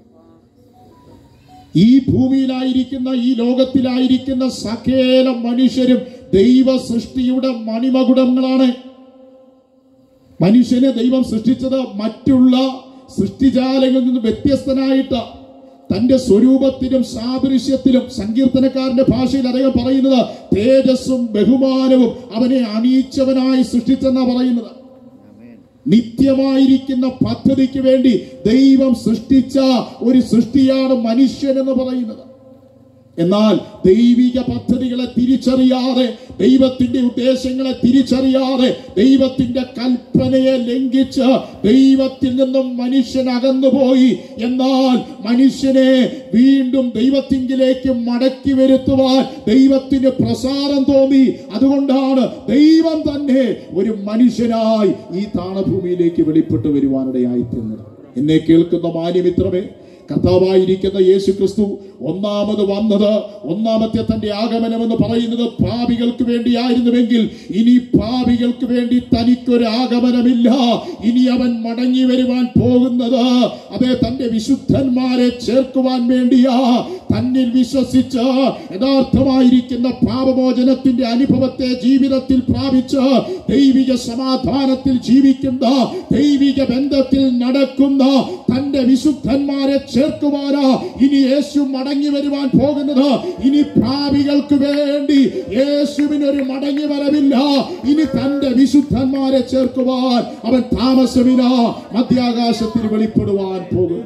ഈ ഭൂമിയിലായിരിക്കുന്ന ഈ ലോകത്തിലായിരിക്കുന്ന സകല മനുഷ്യരും ദൈവ സൃഷ്ടിയുടെ മണിമകുടങ്ങളാണ് മനുഷ്യനെ ദൈവം സൃഷ്ടിച്ചത് മറ്റുള്ള സൃഷ്ടിജാലങ്ങളിൽ നിന്ന് വ്യത്യസ്തനായിട്ട് തന്റെ സ്വരൂപത്തിലും സാദൃശ്യത്തിലും സങ്കീർത്തനക്കാരന്റെ ഭാഷയിൽ അദ്ദേഹം പറയുന്നത് തേജസ്സും ബഹുമാനവും അവനെ അണിയിച്ചവനായി സൃഷ്ടിച്ചെന്നാ പറയുന്നത് നിത്യമായിരിക്കുന്ന പദ്ധതിക്ക് വേണ്ടി ദൈവം സൃഷ്ടിച്ച ഒരു സൃഷ്ടിയാണ് മനുഷ്യൻ എന്ന് പറയുന്നത് എന്നാൽ ദൈവിക പദ്ധതികളെ തിരിച്ചറിയാതെ ദൈവത്തിന്റെ ഉദ്ദേശങ്ങളെ തിരിച്ചറിയാതെ ദൈവത്തിന്റെ കൽപ്പനയെ ലംഘിച്ച് ദൈവത്തിൽ നിന്നും മനുഷ്യൻ അകന്നുപോയി എന്നാൽ മനുഷ്യനെ വീണ്ടും ദൈവത്തിങ്കിലേക്ക് മടക്കി വരുത്തുവാൻ ദൈവത്തിന് പ്രസാദം തോന്നി അതുകൊണ്ടാണ് ദൈവം തന്നെ ഒരു മനുഷ്യനായി ഈ താണഭൂമിയിലേക്ക് വെളിപ്പെട്ടു വരുവാനിടയായി തീർന്നത് എന്നെ കേൾക്കുന്ന മാന്യമിത്രമേ കർത്താവായിരിക്കുന്ന യേശു ക്രിസ്തു ഒന്നാമത് വന്നത് ഒന്നാമത്തെ തന്റെ ആഗമനം എന്ന് പറയുന്നത് പാപികൾക്ക് വേണ്ടിയായിരുന്നുവെങ്കിൽ ഇനി പാപികൾക്ക് വേണ്ടി തനിക്കൊരു ആഗമനമില്ല ഇനി അവൻ മടങ്ങി വരുവാൻ പോകുന്നത് അതെ തന്റെ വിശുദ്ധന്മാരെ ചേർക്കുവാൻ വേണ്ടിയാ തന്നിൽ വിശ്വസിച്ച് യഥാർത്ഥമായിരിക്കുന്ന പാപമോചനത്തിന്റെ അനുഭവത്തെ ജീവിതത്തിൽ പ്രാപിച്ച് ദൈവിക സമാധാനത്തിൽ ജീവിക്കുന്ന ദൈവിക ബന്ധത്തിൽ നടക്കുന്ന തന്റെ വിശുദ്ധന്മാരെ ചേർക്കുവാനാ ഇനി യേശു മടങ്ങി വരുവാൻ പോകുന്നത് ഇനി പാപികൾക്ക് വേണ്ടി യേശുവിന് ഒരു മടങ്ങി വരവില്ല ഇനി തന്റെ വിശുദ്ധന്മാരെ ചേർക്കുവാൻ അവൻ താമസമില്ല മധ്യാകാശത്തിൽ വെളിപ്പെടുവാൻ പോകുന്നു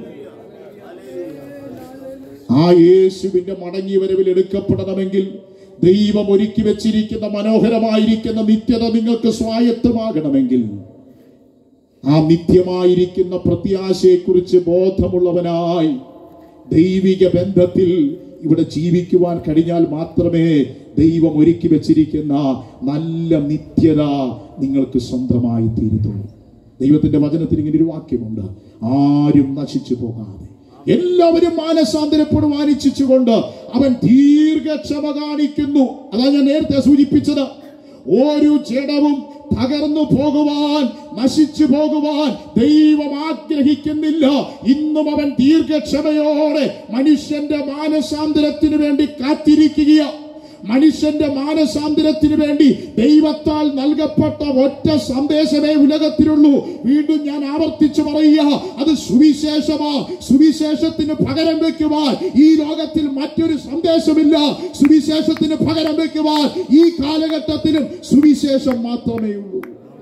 ആ യേശുവിന്റെ മടങ്ങി വരവിൽ എടുക്കപ്പെടണമെങ്കിൽ ദൈവം ഒരുക്കി വെച്ചിരിക്കുന്ന മനോഹരമായിരിക്കുന്ന നിത്യത നിങ്ങൾക്ക് സ്വായത്തമാകണമെങ്കിൽ ആ നിത്യമായിരിക്കുന്ന പ്രത്യാശയെക്കുറിച്ച് ബോധമുള്ളവനായി ദൈവിക ബന്ധത്തിൽ ഇവിടെ ജീവിക്കുവാൻ കഴിഞ്ഞാൽ മാത്രമേ ദൈവം ഒരുക്കി വെച്ചിരിക്കുന്ന നല്ല നിത്യത നിങ്ങൾക്ക് സ്വന്തമായി തീരുത്തുള്ളൂ ദൈവത്തിന്റെ വചനത്തിൽ ഇങ്ങനെ ഒരു വാക്യമുണ്ട് ആരും നശിച്ചു പോകാതെ എല്ലാവരും മാനസാന്തരപ്പെടുവാൻ ഇച്ഛിച്ചുകൊണ്ട് അവൻ ദീർഘക്ഷമ കാണിക്കുന്നു അതാ ഞാൻ നേരത്തെ സൂചിപ്പിച്ചത് ഒരു ജഡവും തകർന്നു പോകുവാൻ നശിച്ചു പോകുവാൻ ദൈവം ആഗ്രഹിക്കുന്നില്ല ഇന്നും അവൻ ദീർഘക്ഷമയോടെ മനുഷ്യന്റെ മാനസാന്തരത്തിന് വേണ്ടി കാത്തിരിക്കുകയാ മനുഷ്യന്റെ മാനസാന്തരത്തിന് വേണ്ടി ദൈവത്താൽ നൽകപ്പെട്ട ഒറ്റ സന്ദേശമേ ഉലകത്തിലുള്ളൂ വീണ്ടും ഞാൻ ആവർത്തിച്ചു പറയുക അത് സുവിശേഷമാ സുവിശേഷത്തിന് പകരം വെക്കുവാൻ ഈ ലോകത്തിൽ മറ്റൊരു സന്ദേശമില്ല സുവിശേഷത്തിന് പകരം വെക്കുവാൻ ഈ കാലഘട്ടത്തിലും സുവിശേഷം മാത്രമേ ഉള്ളൂ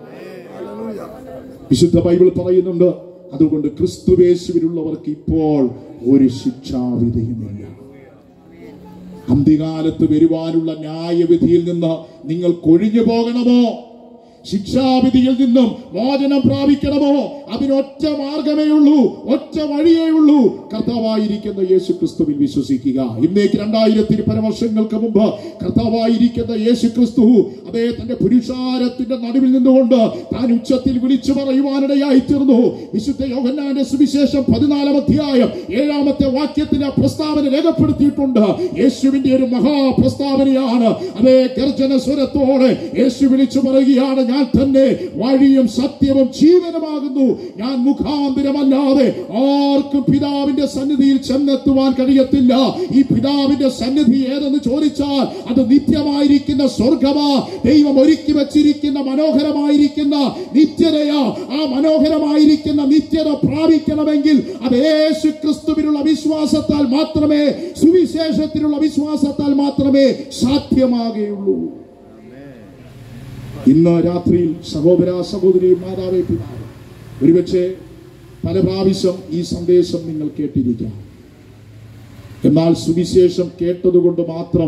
വിശുദ്ധ ബൈബിൾ പറയുന്നുണ്ട് അതുകൊണ്ട് ക്രിസ്തുവേശുവിലുള്ളവർക്ക് ഇപ്പോൾ ഒരു ശിക്ഷാവിധിയുമില്ല അന്ത്യകാലത്ത് വരുവാനുള്ള ന്യായവിധിയിൽ നിന്ന് നിങ്ങൾ കൊഴിഞ്ഞു പോകണമോ ശിക്ഷാവിധിയിൽ നിന്നും മോചനം പ്രാപിക്കണമോ അതിനൊറ്റ മാർഗമേ ഉള്ളൂ ഒറ്റ വഴിയേ ഉള്ളൂ കർത്താവായിരിക്കുന്ന യേശു ക്രിസ്തുവിൽ വിശ്വസിക്കുക ഇന്നേക്ക് രണ്ടായിരത്തി പരവർഷങ്ങൾക്ക് മുമ്പ് കർത്താവായിരിക്കുന്ന യേശു ക്രിസ്തു അതേ തന്റെ പുരുഷാരത്തിന്റെ നടുവിൽ നിന്നുകൊണ്ട് താൻ ഉച്ചത്തിൽ വിളിച്ചു പറയുവാനിടയായി തീർന്നു വിശുദ്ധ യോഹന്നാന്റെ സുവിശേഷം പതിനാലാം അധ്യായം ഏഴാമത്തെ വാക്യത്തിൽ ആ പ്രസ്താവന രേഖപ്പെടുത്തിയിട്ടുണ്ട് യേശുവിന്റെ ഒരു മഹാപ്രസ്താവനയാണ് അതേ ഗർജന സ്വരത്തോടെ യേശു വിളിച്ചു പറയുകയാണ് ഞാൻ തന്നെ വഴിയും സത്യവും ജീവനുമാകുന്നു ഞാൻ മുഖാന്തരമല്ലാതെ ആർക്കും പിതാവിന്റെ സന്നിധിയിൽ ചെന്നെത്തുവാൻ കഴിയത്തില്ല ഈ പിതാവിന്റെ സന്നിധി ഏതെന്ന് ചോദിച്ചാൽ അത് നിത്യമായിരിക്കുന്ന സ്വർഗമാ ദൈവം ഒരുക്കി വച്ചിരിക്കുന്ന മനോഹരമായിരിക്കുന്ന നിത്യതയാ ആ മനോഹരമായിരിക്കുന്ന നിത്യത പ്രാപിക്കണമെങ്കിൽ അത് യേശു ക്രിസ്തുവിനുള്ള വിശ്വാസത്താൽ മാത്രമേ സുവിശേഷത്തിലുള്ള വിശ്വാസത്താൽ മാത്രമേ സാധ്യമാകുകയുള്ളൂ ഇന്ന് രാത്രിയിൽ സഹോദര സഹോദരി മാതാവേ പിതാവ് ഒരുപക്ഷെ പല പ്രാവശ്യം ഈ സന്ദേശം നിങ്ങൾ കേട്ടിരിക്കാം എന്നാൽ സുവിശേഷം കേട്ടതുകൊണ്ട് മാത്രം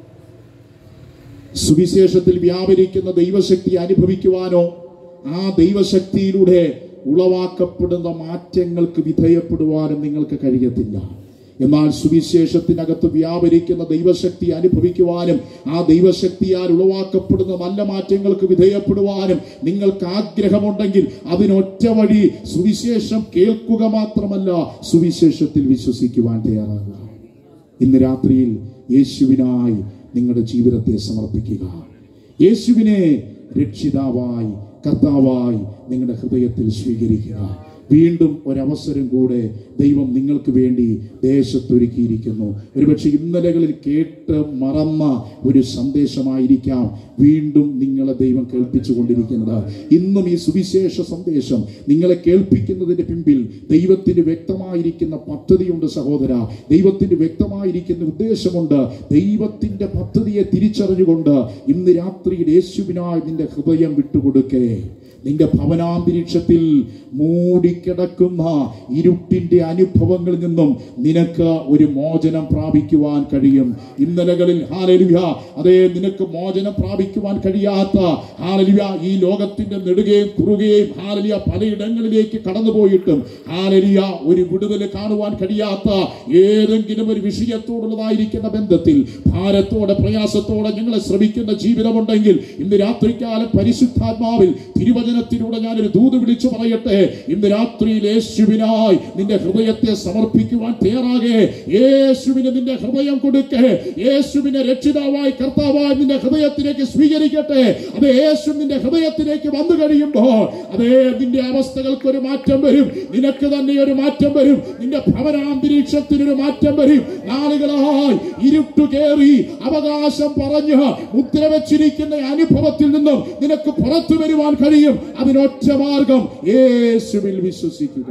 സുവിശേഷത്തിൽ വ്യാപരിക്കുന്ന ദൈവശക്തി അനുഭവിക്കുവാനോ ആ ദൈവശക്തിയിലൂടെ ഉളവാക്കപ്പെടുന്ന മാറ്റങ്ങൾക്ക് വിധേയപ്പെടുവാനും നിങ്ങൾക്ക് കഴിയത്തില്ല എന്നാൽ സുവിശേഷത്തിനകത്ത് വ്യാപരിക്കുന്ന ദൈവശക്തി അനുഭവിക്കുവാനും ആ ദൈവശക്തിയാൽ ഉളവാക്കപ്പെടുന്ന നല്ല മാറ്റങ്ങൾക്ക് വിധേയപ്പെടുവാനും നിങ്ങൾക്ക് ആഗ്രഹമുണ്ടെങ്കിൽ അതിനൊറ്റ വഴി സുവിശേഷം കേൾക്കുക മാത്രമല്ല സുവിശേഷത്തിൽ വിശ്വസിക്കുവാൻ തയ്യാറാകുക ഇന്ന് രാത്രിയിൽ യേശുവിനായി നിങ്ങളുടെ ജീവിതത്തെ സമർപ്പിക്കുക യേശുവിനെ രക്ഷിതാവായി കർത്താവായി നിങ്ങളുടെ ഹൃദയത്തിൽ സ്വീകരിക്കുക വീണ്ടും ഒരവസരം കൂടെ ദൈവം നിങ്ങൾക്ക് വേണ്ടി ദേശത്തൊരുക്കിയിരിക്കുന്നു ഒരുപക്ഷെ ഇന്നലകളിൽ കേട്ട് മറന്ന ഒരു സന്ദേശമായിരിക്കാം വീണ്ടും നിങ്ങളെ ദൈവം കേൾപ്പിച്ചു കൊണ്ടിരിക്കുന്നത് ഇന്നും ഈ സുവിശേഷ സന്ദേശം നിങ്ങളെ കേൾപ്പിക്കുന്നതിന്റെ പിമ്പിൽ ദൈവത്തിന് വ്യക്തമായിരിക്കുന്ന പദ്ധതിയുണ്ട് സഹോദര ദൈവത്തിന് വ്യക്തമായിരിക്കുന്ന ഉദ്ദേശമുണ്ട് ദൈവത്തിന്റെ പദ്ധതിയെ തിരിച്ചറിഞ്ഞുകൊണ്ട് ഇന്ന് രാത്രിയിൽ യേശുവിനായി നിന്റെ ഹൃദയം വിട്ടുകൊടുക്കേ നിന്റെ ഭവനാന്തരീക്ഷത്തിൽ മൂടിക്കിടക്കുന്ന ഇരുട്ടിന്റെ അനുഭവങ്ങളിൽ നിന്നും നിനക്ക് ഒരു മോചനം പ്രാപിക്കുവാൻ കഴിയും ഇന്നലകളിൽ ഹാലലുയ അതേ നിനക്ക് മോചനം പ്രാപിക്കുവാൻ കഴിയാത്ത ഹാലലുയ ഈ ലോകത്തിന്റെ നെടുകയും കുറുകയും ഹാലലിയ പലയിടങ്ങളിലേക്ക് കടന്നുപോയിട്ടും ഹാലലിയ ഒരു വിടുതൽ കാണുവാൻ കഴിയാത്ത ഏതെങ്കിലും ഒരു വിഷയത്തോടുള്ളതായിരിക്കുന്ന ബന്ധത്തിൽ ഭാരത്തോടെ പ്രയാസത്തോടെ ഞങ്ങളെ ശ്രമിക്കുന്ന ജീവിതമുണ്ടെങ്കിൽ ഇന്ന് രാത്രികാലം പരിശുദ്ധാത്മാവിൽ തിരുവചനത്തിലൂടെ ഞാനൊരു ദൂത് വിളിച്ചു പറയട്ടെ ഇന്ന് രാത്രിയിൽ യേശുവിനായി നിന്റെ ഹൃദയത്തെ സമർപ്പിക്കുവാൻ തയ്യാറാകെ യേശുവിന് നിന്റെ ഹൃദയം കൊടുക്കേ യേശുവിനെ രക്ഷിതാവായി കർത്താവായി നിന്റെ ഹൃദയത്തിലേക്ക് സ്വീകരിക്കട്ടെ അത് യേശു നിന്റെ ഹൃദയത്തിലേക്ക് വന്നു കഴിയുമ്പോൾ അതേ നിന്റെ അവസ്ഥകൾക്ക് ഒരു മാറ്റം വരും നിനക്ക് തന്നെ ഒരു മാറ്റം വരും നിന്റെ ഭവനാന്തരീക്ഷത്തിനൊരു മാറ്റം വരും നാളുകളായി ഇരുട്ടു കയറി അവകാശം പറഞ്ഞ് മുദ്ര വെച്ചിരിക്കുന്ന അനുഭവത്തിൽ നിന്നും നിനക്ക് പുറത്തു വരുവാൻ കഴിയും അതിനൊറ്റ മാർഗം യേശുവിൽ വിശ്വസിക്കുക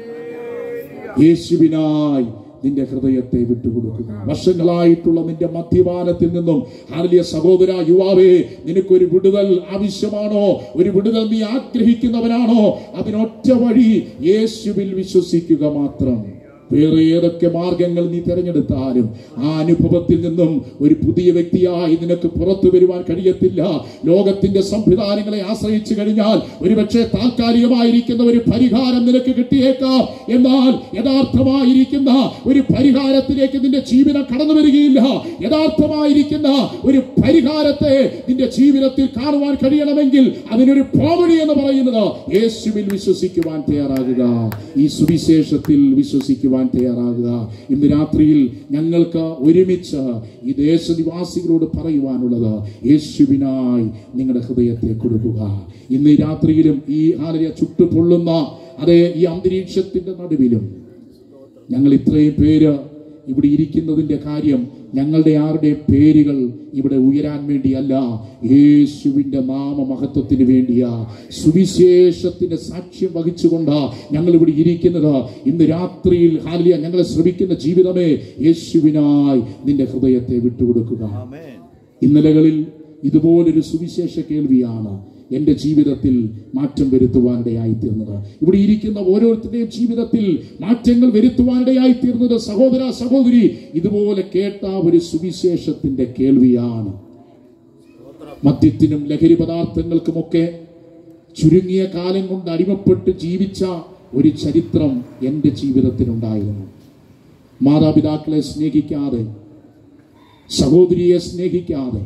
യേശുവിനായി നിന്റെ ഹൃദയത്തെ വിട്ടുകൊടുക്കുക വർഷങ്ങളായിട്ടുള്ള നിന്റെ മദ്യപാനത്തിൽ നിന്നും ആലിയ സഹോദര യുവാവേ നിനക്കൊരു വിടുതൽ ആവശ്യമാണോ ഒരു വിടുതൽ നീ ആഗ്രഹിക്കുന്നവനാണോ അതിനൊറ്റ വഴി യേശുവിൽ വിശ്വസിക്കുക മാത്രം വേറെ ഏതൊക്കെ മാർഗങ്ങൾ നീ തിരഞ്ഞെടുത്താലും ആ അനുഭവത്തിൽ നിന്നും ഒരു പുതിയ വ്യക്തിയായി നിനക്ക് പുറത്തു വരുവാൻ കഴിയത്തില്ല ലോകത്തിന്റെ സംവിധാനങ്ങളെ ആശ്രയിച്ചു കഴിഞ്ഞാൽ ഒരുപക്ഷെ താൽക്കാലികമായിരിക്കുന്ന ഒരു പരിഹാരം നിനക്ക് കിട്ടിയേക്കാം എന്നാൽ യഥാർത്ഥമായിരിക്കുന്ന ഒരു പരിഹാരത്തിലേക്ക് നിന്റെ ജീവിതം കടന്നു വരികയില്ല യഥാർത്ഥമായിരിക്കുന്ന ഒരു പരിഹാരത്തെ നിന്റെ ജീവിതത്തിൽ കാണുവാൻ കഴിയണമെങ്കിൽ അതിനൊരു പോവഴി എന്ന് പറയുന്നത് യേശുവിൽ വിശ്വസിക്കുവാൻ തയ്യാറാകുക ഈ സുവിശേഷത്തിൽ വിശ്വസിക്കുവാൻ തയ്യാറാകുക ഇന്ന് രാത്രിയിൽ ഞങ്ങൾക്ക് ഒരുമിച്ച് ഈ ദേശനിവാസികളോട് പറയുവാനുള്ളത് യേശുവിനായി നിങ്ങളുടെ ഹൃദയത്തെ കൊടുക്കുക ഇന്ന് ഈ രാത്രിയിലും ഈ ആലയ ചുട്ടുപൊള്ളുന്ന അതേ ഈ അന്തരീക്ഷത്തിന്റെ നടുവിലും ഞങ്ങൾ ഇത്രയും പേര് ഇവിടെ ഇരിക്കുന്നതിന്റെ കാര്യം ഞങ്ങളുടെ ആരുടെ പേരുകൾ ഇവിടെ ഉയരാൻ വേണ്ടിയല്ല യേശുവിന്റെ നാമമഹത്വത്തിന് വേണ്ടിയാ സുവിശേഷത്തിന്റെ സാക്ഷ്യം വഹിച്ചുകൊണ്ട് ഞങ്ങൾ ഇവിടെ ഇരിക്കുന്നത് ഇന്ന് രാത്രിയിൽ ഹാലിയ ഞങ്ങളെ ശ്രമിക്കുന്ന ജീവിതമേ യേശുവിനായി നിന്റെ ഹൃദയത്തെ വിട്ടുകൊടുക്കുക ഇന്നലകളിൽ ഇതുപോലൊരു സുവിശേഷ കേൾവിയാണ് എൻ്റെ ജീവിതത്തിൽ മാറ്റം വരുത്തുവാനിടയായി തീർന്നത് ഇവിടെ ഇരിക്കുന്ന ഓരോരുത്തരുടെയും ജീവിതത്തിൽ മാറ്റങ്ങൾ വരുത്തുവാനിടയായി തീർന്നത് സഹോദര സഹോദരി ഇതുപോലെ കേട്ട ഒരു സുവിശേഷത്തിന്റെ കേൾവിയാണ് മദ്യത്തിനും ലഹരി പദാർത്ഥങ്ങൾക്കുമൊക്കെ ചുരുങ്ങിയ കാലം കൊണ്ട് അടിമപ്പെട്ട് ജീവിച്ച ഒരു ചരിത്രം എൻ്റെ ജീവിതത്തിലുണ്ടായിരുന്നു മാതാപിതാക്കളെ സ്നേഹിക്കാതെ സഹോദരിയെ സ്നേഹിക്കാതെ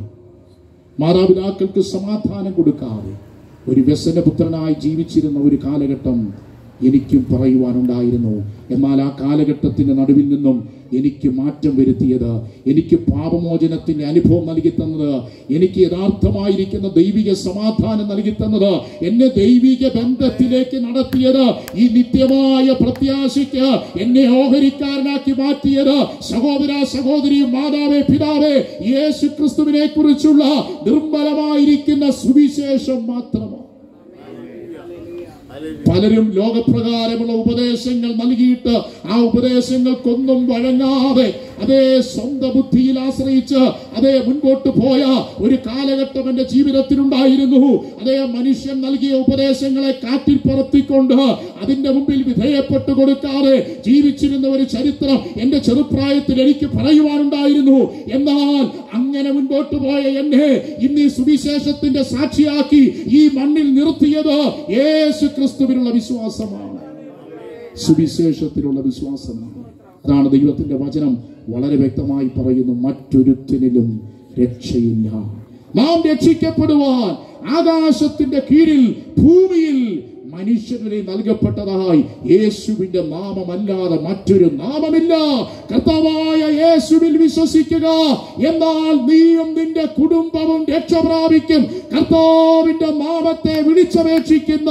മാതാപിതാക്കൾക്ക് സമാധാനം കൊടുക്കാതെ ഒരു വ്യസനപുത്രനായി ജീവിച്ചിരുന്ന ഒരു കാലഘട്ടം എനിക്കും പറയുവാനുണ്ടായിരുന്നു എന്നാൽ ആ കാലഘട്ടത്തിന്റെ നടുവിൽ നിന്നും എനിക്ക് മാറ്റം വരുത്തിയത് എനിക്ക് പാപമോചനത്തിന്റെ അനുഭവം നൽകി തന്നത് എനിക്ക് യഥാർത്ഥമായിരിക്കുന്ന ദൈവിക സമാധാനം നൽകി തന്നത് എന്നെ ദൈവിക ബന്ധത്തിലേക്ക് നടത്തിയത് ഈ നിത്യമായ പ്രത്യാശയ്ക്ക് എന്നെ ഓഹരിക്കാരനാക്കി മാറ്റിയത് സഹോദര സഹോദരി മാതാവേ പിതാവേ യേശു ക്രിസ്തുവിനെ കുറിച്ചുള്ള നിർമ്മലമായിരിക്കുന്ന സുവിശേഷം മാത്രമാണ് പലരും ലോകപ്രകാരമുള്ള ഉപദേശങ്ങൾ നൽകിയിട്ട് ആ ഉപദേശങ്ങൾക്കൊന്നും വഴങ്ങാതെ അതേ സ്വന്തം ബുദ്ധിയിൽ ആശ്രയിച്ച് അതേ മുൻപോട്ട് പോയ ഒരു കാലഘട്ടം എന്റെ ജീവിതത്തിലുണ്ടായിരുന്നു അതേ മനുഷ്യൻ നൽകിയ ഉപദേശങ്ങളെ കാറ്റിൽ പറത്തിക്കൊണ്ട് അതിന്റെ മുമ്പിൽ വിധേയപ്പെട്ടു കൊടുക്കാതെ ജീവിച്ചിരുന്ന ഒരു ചരിത്രം എന്റെ ചെറുപ്രായത്തിൽ എനിക്ക് പറയുവാനുണ്ടായിരുന്നു എന്നാൽ അങ്ങനെ മുൻപോട്ട് പോയ എന്നെ ഇന്ന് ഈ സുവിശേഷത്തിന്റെ സാക്ഷിയാക്കി ഈ മണ്ണിൽ നിർത്തിയത് യേശു ക്രിസ്തുവിനുള്ള വിശ്വാസമാണ് സുവിശേഷത്തിലുള്ള വിശ്വാസമാണ് അതാണ് ദൈവത്തിന്റെ വചനം വളരെ വ്യക്തമായി പറയുന്നു മറ്റൊരുത്തിനിലും രക്ഷയില്ല നാം രക്ഷിക്കപ്പെടുവാൻ ആകാശത്തിന്റെ കീഴിൽ ഭൂമിയിൽ മനുഷ്യനെ നൽകപ്പെട്ടതായി യേശുവിന്റെ നാമമല്ലാതെ മറ്റൊരു നാമമില്ല കർത്താവായ യേശുവിൽ വിശ്വസിക്കുക എന്നാൽ നീയും നിന്റെ കുടുംബവും രക്ഷ പ്രാപിക്കും കർത്താവിന്റെ നാമത്തെ വിളിച്ചപേക്ഷിക്കുന്ന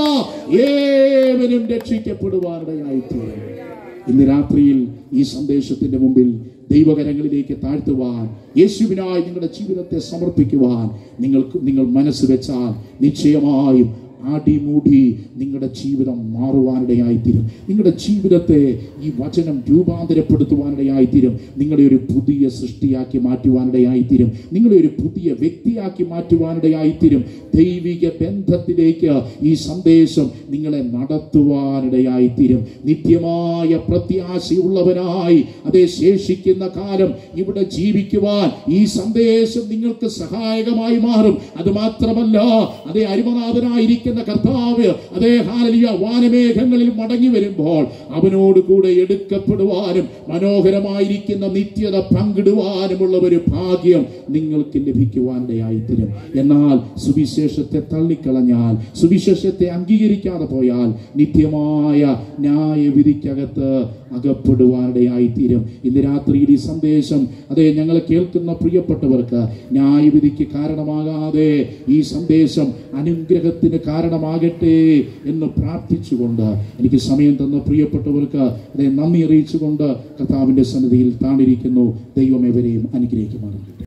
ഏവരും രക്ഷിക്കപ്പെടുവാനിടയായിത്തീരും ഇന്ന് രാത്രിയിൽ ഈ സന്ദേശത്തിന്റെ മുമ്പിൽ ദൈവകരങ്ങളിലേക്ക് താഴ്ത്തുവാൻ യേശുവിനായി നിങ്ങളുടെ ജീവിതത്തെ സമർപ്പിക്കുവാൻ നിങ്ങൾക്ക് നിങ്ങൾ മനസ്സ് വെച്ചാൽ നിശ്ചയമായും അടിമുടി നിങ്ങളുടെ ജീവിതം മാറുവാനിടയായിത്തീരും നിങ്ങളുടെ ജീവിതത്തെ ഈ വചനം രൂപാന്തരപ്പെടുത്തുവാനിടയായിത്തീരും നിങ്ങളെ ഒരു പുതിയ സൃഷ്ടിയാക്കി മാറ്റുവാനിടയായിത്തീരും നിങ്ങളെ ഒരു പുതിയ വ്യക്തിയാക്കി മാറ്റുവാനിടയായിത്തീരും ദൈവിക ബന്ധത്തിലേക്ക് ഈ സന്ദേശം നിങ്ങളെ നടത്തുവാനിടയായിത്തീരും നിത്യമായ പ്രത്യാശയുള്ളവനായി അതേ ശേഷിക്കുന്ന കാലം ഇവിടെ ജീവിക്കുവാൻ ഈ സന്ദേശം നിങ്ങൾക്ക് സഹായകമായി മാറും അത് മാത്രമല്ല അതേ അരിമനാഥനായിരിക്കുന്ന കർത്താവ് അതേ ഹാലിയ വാനമേഘങ്ങളിൽ മടങ്ങി വരുമ്പോൾ അവനോട് കൂടെ എടുക്കപ്പെടുവാനും മനോഹരമായിരിക്കുന്ന നിത്യത പങ്കിടുവാനുമുള്ള ഒരു ഭാഗ്യം നിങ്ങൾക്ക് ലഭിക്കുവാനിടയായിത്തീരും എന്നാൽ സുവിശേഷത്തെ തള്ളിക്കളഞ്ഞാൽ സുവിശേഷത്തെ അംഗീകരിക്കാതെ പോയാൽ നിത്യമായ ന്യായവിധിക്കകത്ത് അകപ്പെടുവാനിടയായിത്തീരും ഇന്ന് രാത്രിയിൽ ഈ സന്ദേശം അതെ ഞങ്ങൾ കേൾക്കുന്ന പ്രിയപ്പെട്ടവർക്ക് ന്യായവിധിക്ക് കാരണമാകാതെ ഈ സന്ദേശം അനുഗ്രഹത്തിന് കാരണമാകട്ടെ എന്ന് പ്രാർത്ഥിച്ചുകൊണ്ട് എനിക്ക് സമയം തന്ന പ്രിയപ്പെട്ടവർക്ക് അതെ നന്ദി അറിയിച്ചുകൊണ്ട് കർത്താവിന്റെ സന്നിധിയിൽ താണിരിക്കുന്നു ദൈവം എവരെയും അനുഗ്രഹിക്കുമാറാകട്ടെ